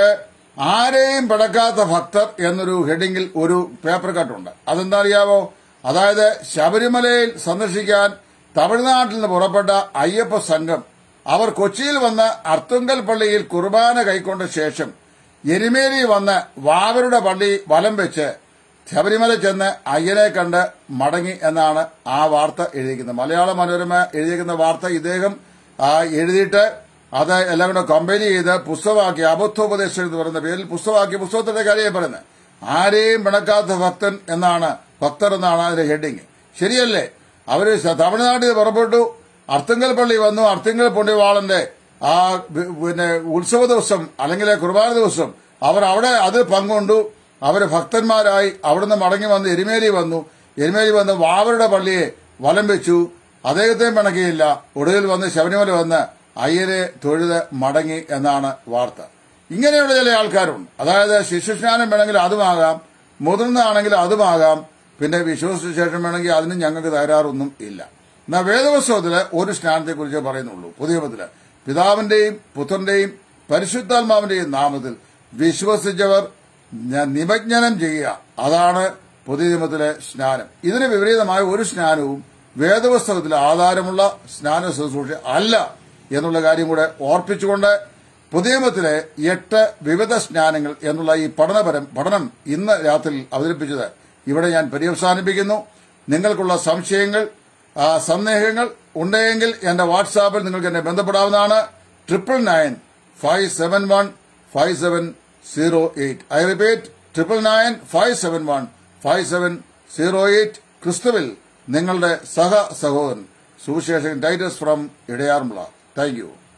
S1: ആരെയും പിടക്കാത്ത ഭക്തർ എന്നൊരു ഹെഡിങ്ങിൽ ഒരു പേപ്പർ കട്ടുണ്ട് അതെന്താ അറിയാവോ അതായത് ശബരിമലയിൽ സന്ദർശിക്കാൻ തമിഴ്നാട്ടിൽ നിന്ന് പുറപ്പെട്ട അയ്യപ്പ സംഘം അവർ കൊച്ചിയിൽ വന്ന് അർത്തുങ്കൽ പള്ളിയിൽ കുർബാന കൈക്കൊണ്ട ശേഷം എരുമേലി വന്ന് വാവരുടെ പള്ളി വലം വെച്ച് ശബരിമല ചെന്ന് അയ്യനെ കണ്ട് മടങ്ങി എന്നാണ് ആ വാർത്ത എഴുതിയിരിക്കുന്നത് മലയാള മനോരമ എഴുതിയിരിക്കുന്ന വാർത്ത ഇദ്ദേഹം ആ, എഴുതിയിട്ട് അത് എല്ലാം കൂടെ കമ്പൈൻ ചെയ്ത് പുസ്തകമാക്കി അബദ്ധോപദേശം എന്ന് പറയുന്ന പേരിൽ പുസ്തകമാക്കി പുസ്തകത്തിന്റെ കാര്യം പറയുന്നത് ആരെയും പിണക്കാത്ത ഭക്തൻ എന്നാണ് ഭക്തർ എന്നാണ് അതിന്റെ ഹെഡിങ് ശരിയല്ലേ അവര് സ- തമിഴ്നാട്ടിൽ നിന്ന് പുറപ്പെട്ടു അർത്തുങ്കൽ പള്ളി വന്നു അർത്തുങ്കൽ പുണ്യവാളന്റെ ആ വി- പിന്നെ ഉത്സവ ദിവസം അല്ലെങ്കിൽ കുർബാന ദിവസം അവർ അവിടെ അത് പങ്കുകൊണ്ടു അവർ ഭക്തന്മാരായി അവിടുന്ന് മടങ്ങി വന്ന് എരുമേലി വന്നു എരുമേലി വന്ന് വാവരുടെ പള്ളിയെ വലം വെച്ചു അദ്ദേഹത്തെയും പിണക്കിയില്ല ഒടുവിൽ വന്ന് ശബരിമല വന്ന് അയ്യരെ തൊഴുത് മടങ്ങി എന്നാണ് വാർത്ത ഇങ്ങനെയുള്ള ചില ആൾക്കാരുണ്ട് അതായത് ശിശുസ്നാനം വേണമെങ്കിൽ അതുമാകാം മുതിർന്നതാണെങ്കിൽ അതുമാകാം പിന്നെ വിശ്വസിച്ച ശേഷം വേണമെങ്കിൽ അതിനും ഞങ്ങൾക്ക് തകരാറൊന്നും ഇല്ല എന്നാൽ വേദപുസ്തകത്തില് ഒരു സ്നാനത്തെക്കുറിച്ച് പറയുന്നുള്ളൂ പുതിയ പത്തില് പിതാവിന്റെയും പുത്രന്റെയും പരിശുദ്ധാത്മാവിന്റെയും നാമത്തിൽ വിശ്വസിച്ചവർ ന- നിമജ്ഞനം ചെയ്യുക അതാണ് പുതിയ നിയമത്തിലെ സ്നാനം ഇതിന് വിപരീതമായ ഒരു സ്നാനവും വേദപുസ്തകത്തിലെ ആധാരമുള്ള സ്നാന ശുശ്രൂഷ അല്ല എന്നുള്ള കാര്യം കൂടെ ഓർപ്പിച്ചുകൊണ്ട് പുതിയ നിയമത്തിലെ എട്ട് വിവിധ സ്നാനങ്ങൾ എന്നുള്ള ഈ പഠനപരം പഠനം ഇന്ന് രാത്രി അവതരിപ്പിച്ചത് ഇവിടെ ഞാൻ പര്യവസാനിപ്പിക്കുന്നു നിങ്ങൾക്കുള്ള സംശയങ്ങൾ ആ, സന്ദേഹങ്ങൾ ഉണ്ടെങ്കിൽ എന്റെ വാട്സാപ്പിൽ നിങ്ങൾക്ക് എന്നെ ബന്ധപ്പെടാവുന്നതാണ് triple nine five seven one five seven zero eight I repeat triple nine five seven one five seven zero eight ക്രിസ്തുവിൽ നിങ്ങളുടെ സഹ സഹോദരൻ സുവിശേഷൻ Titus from Idayarmula thank U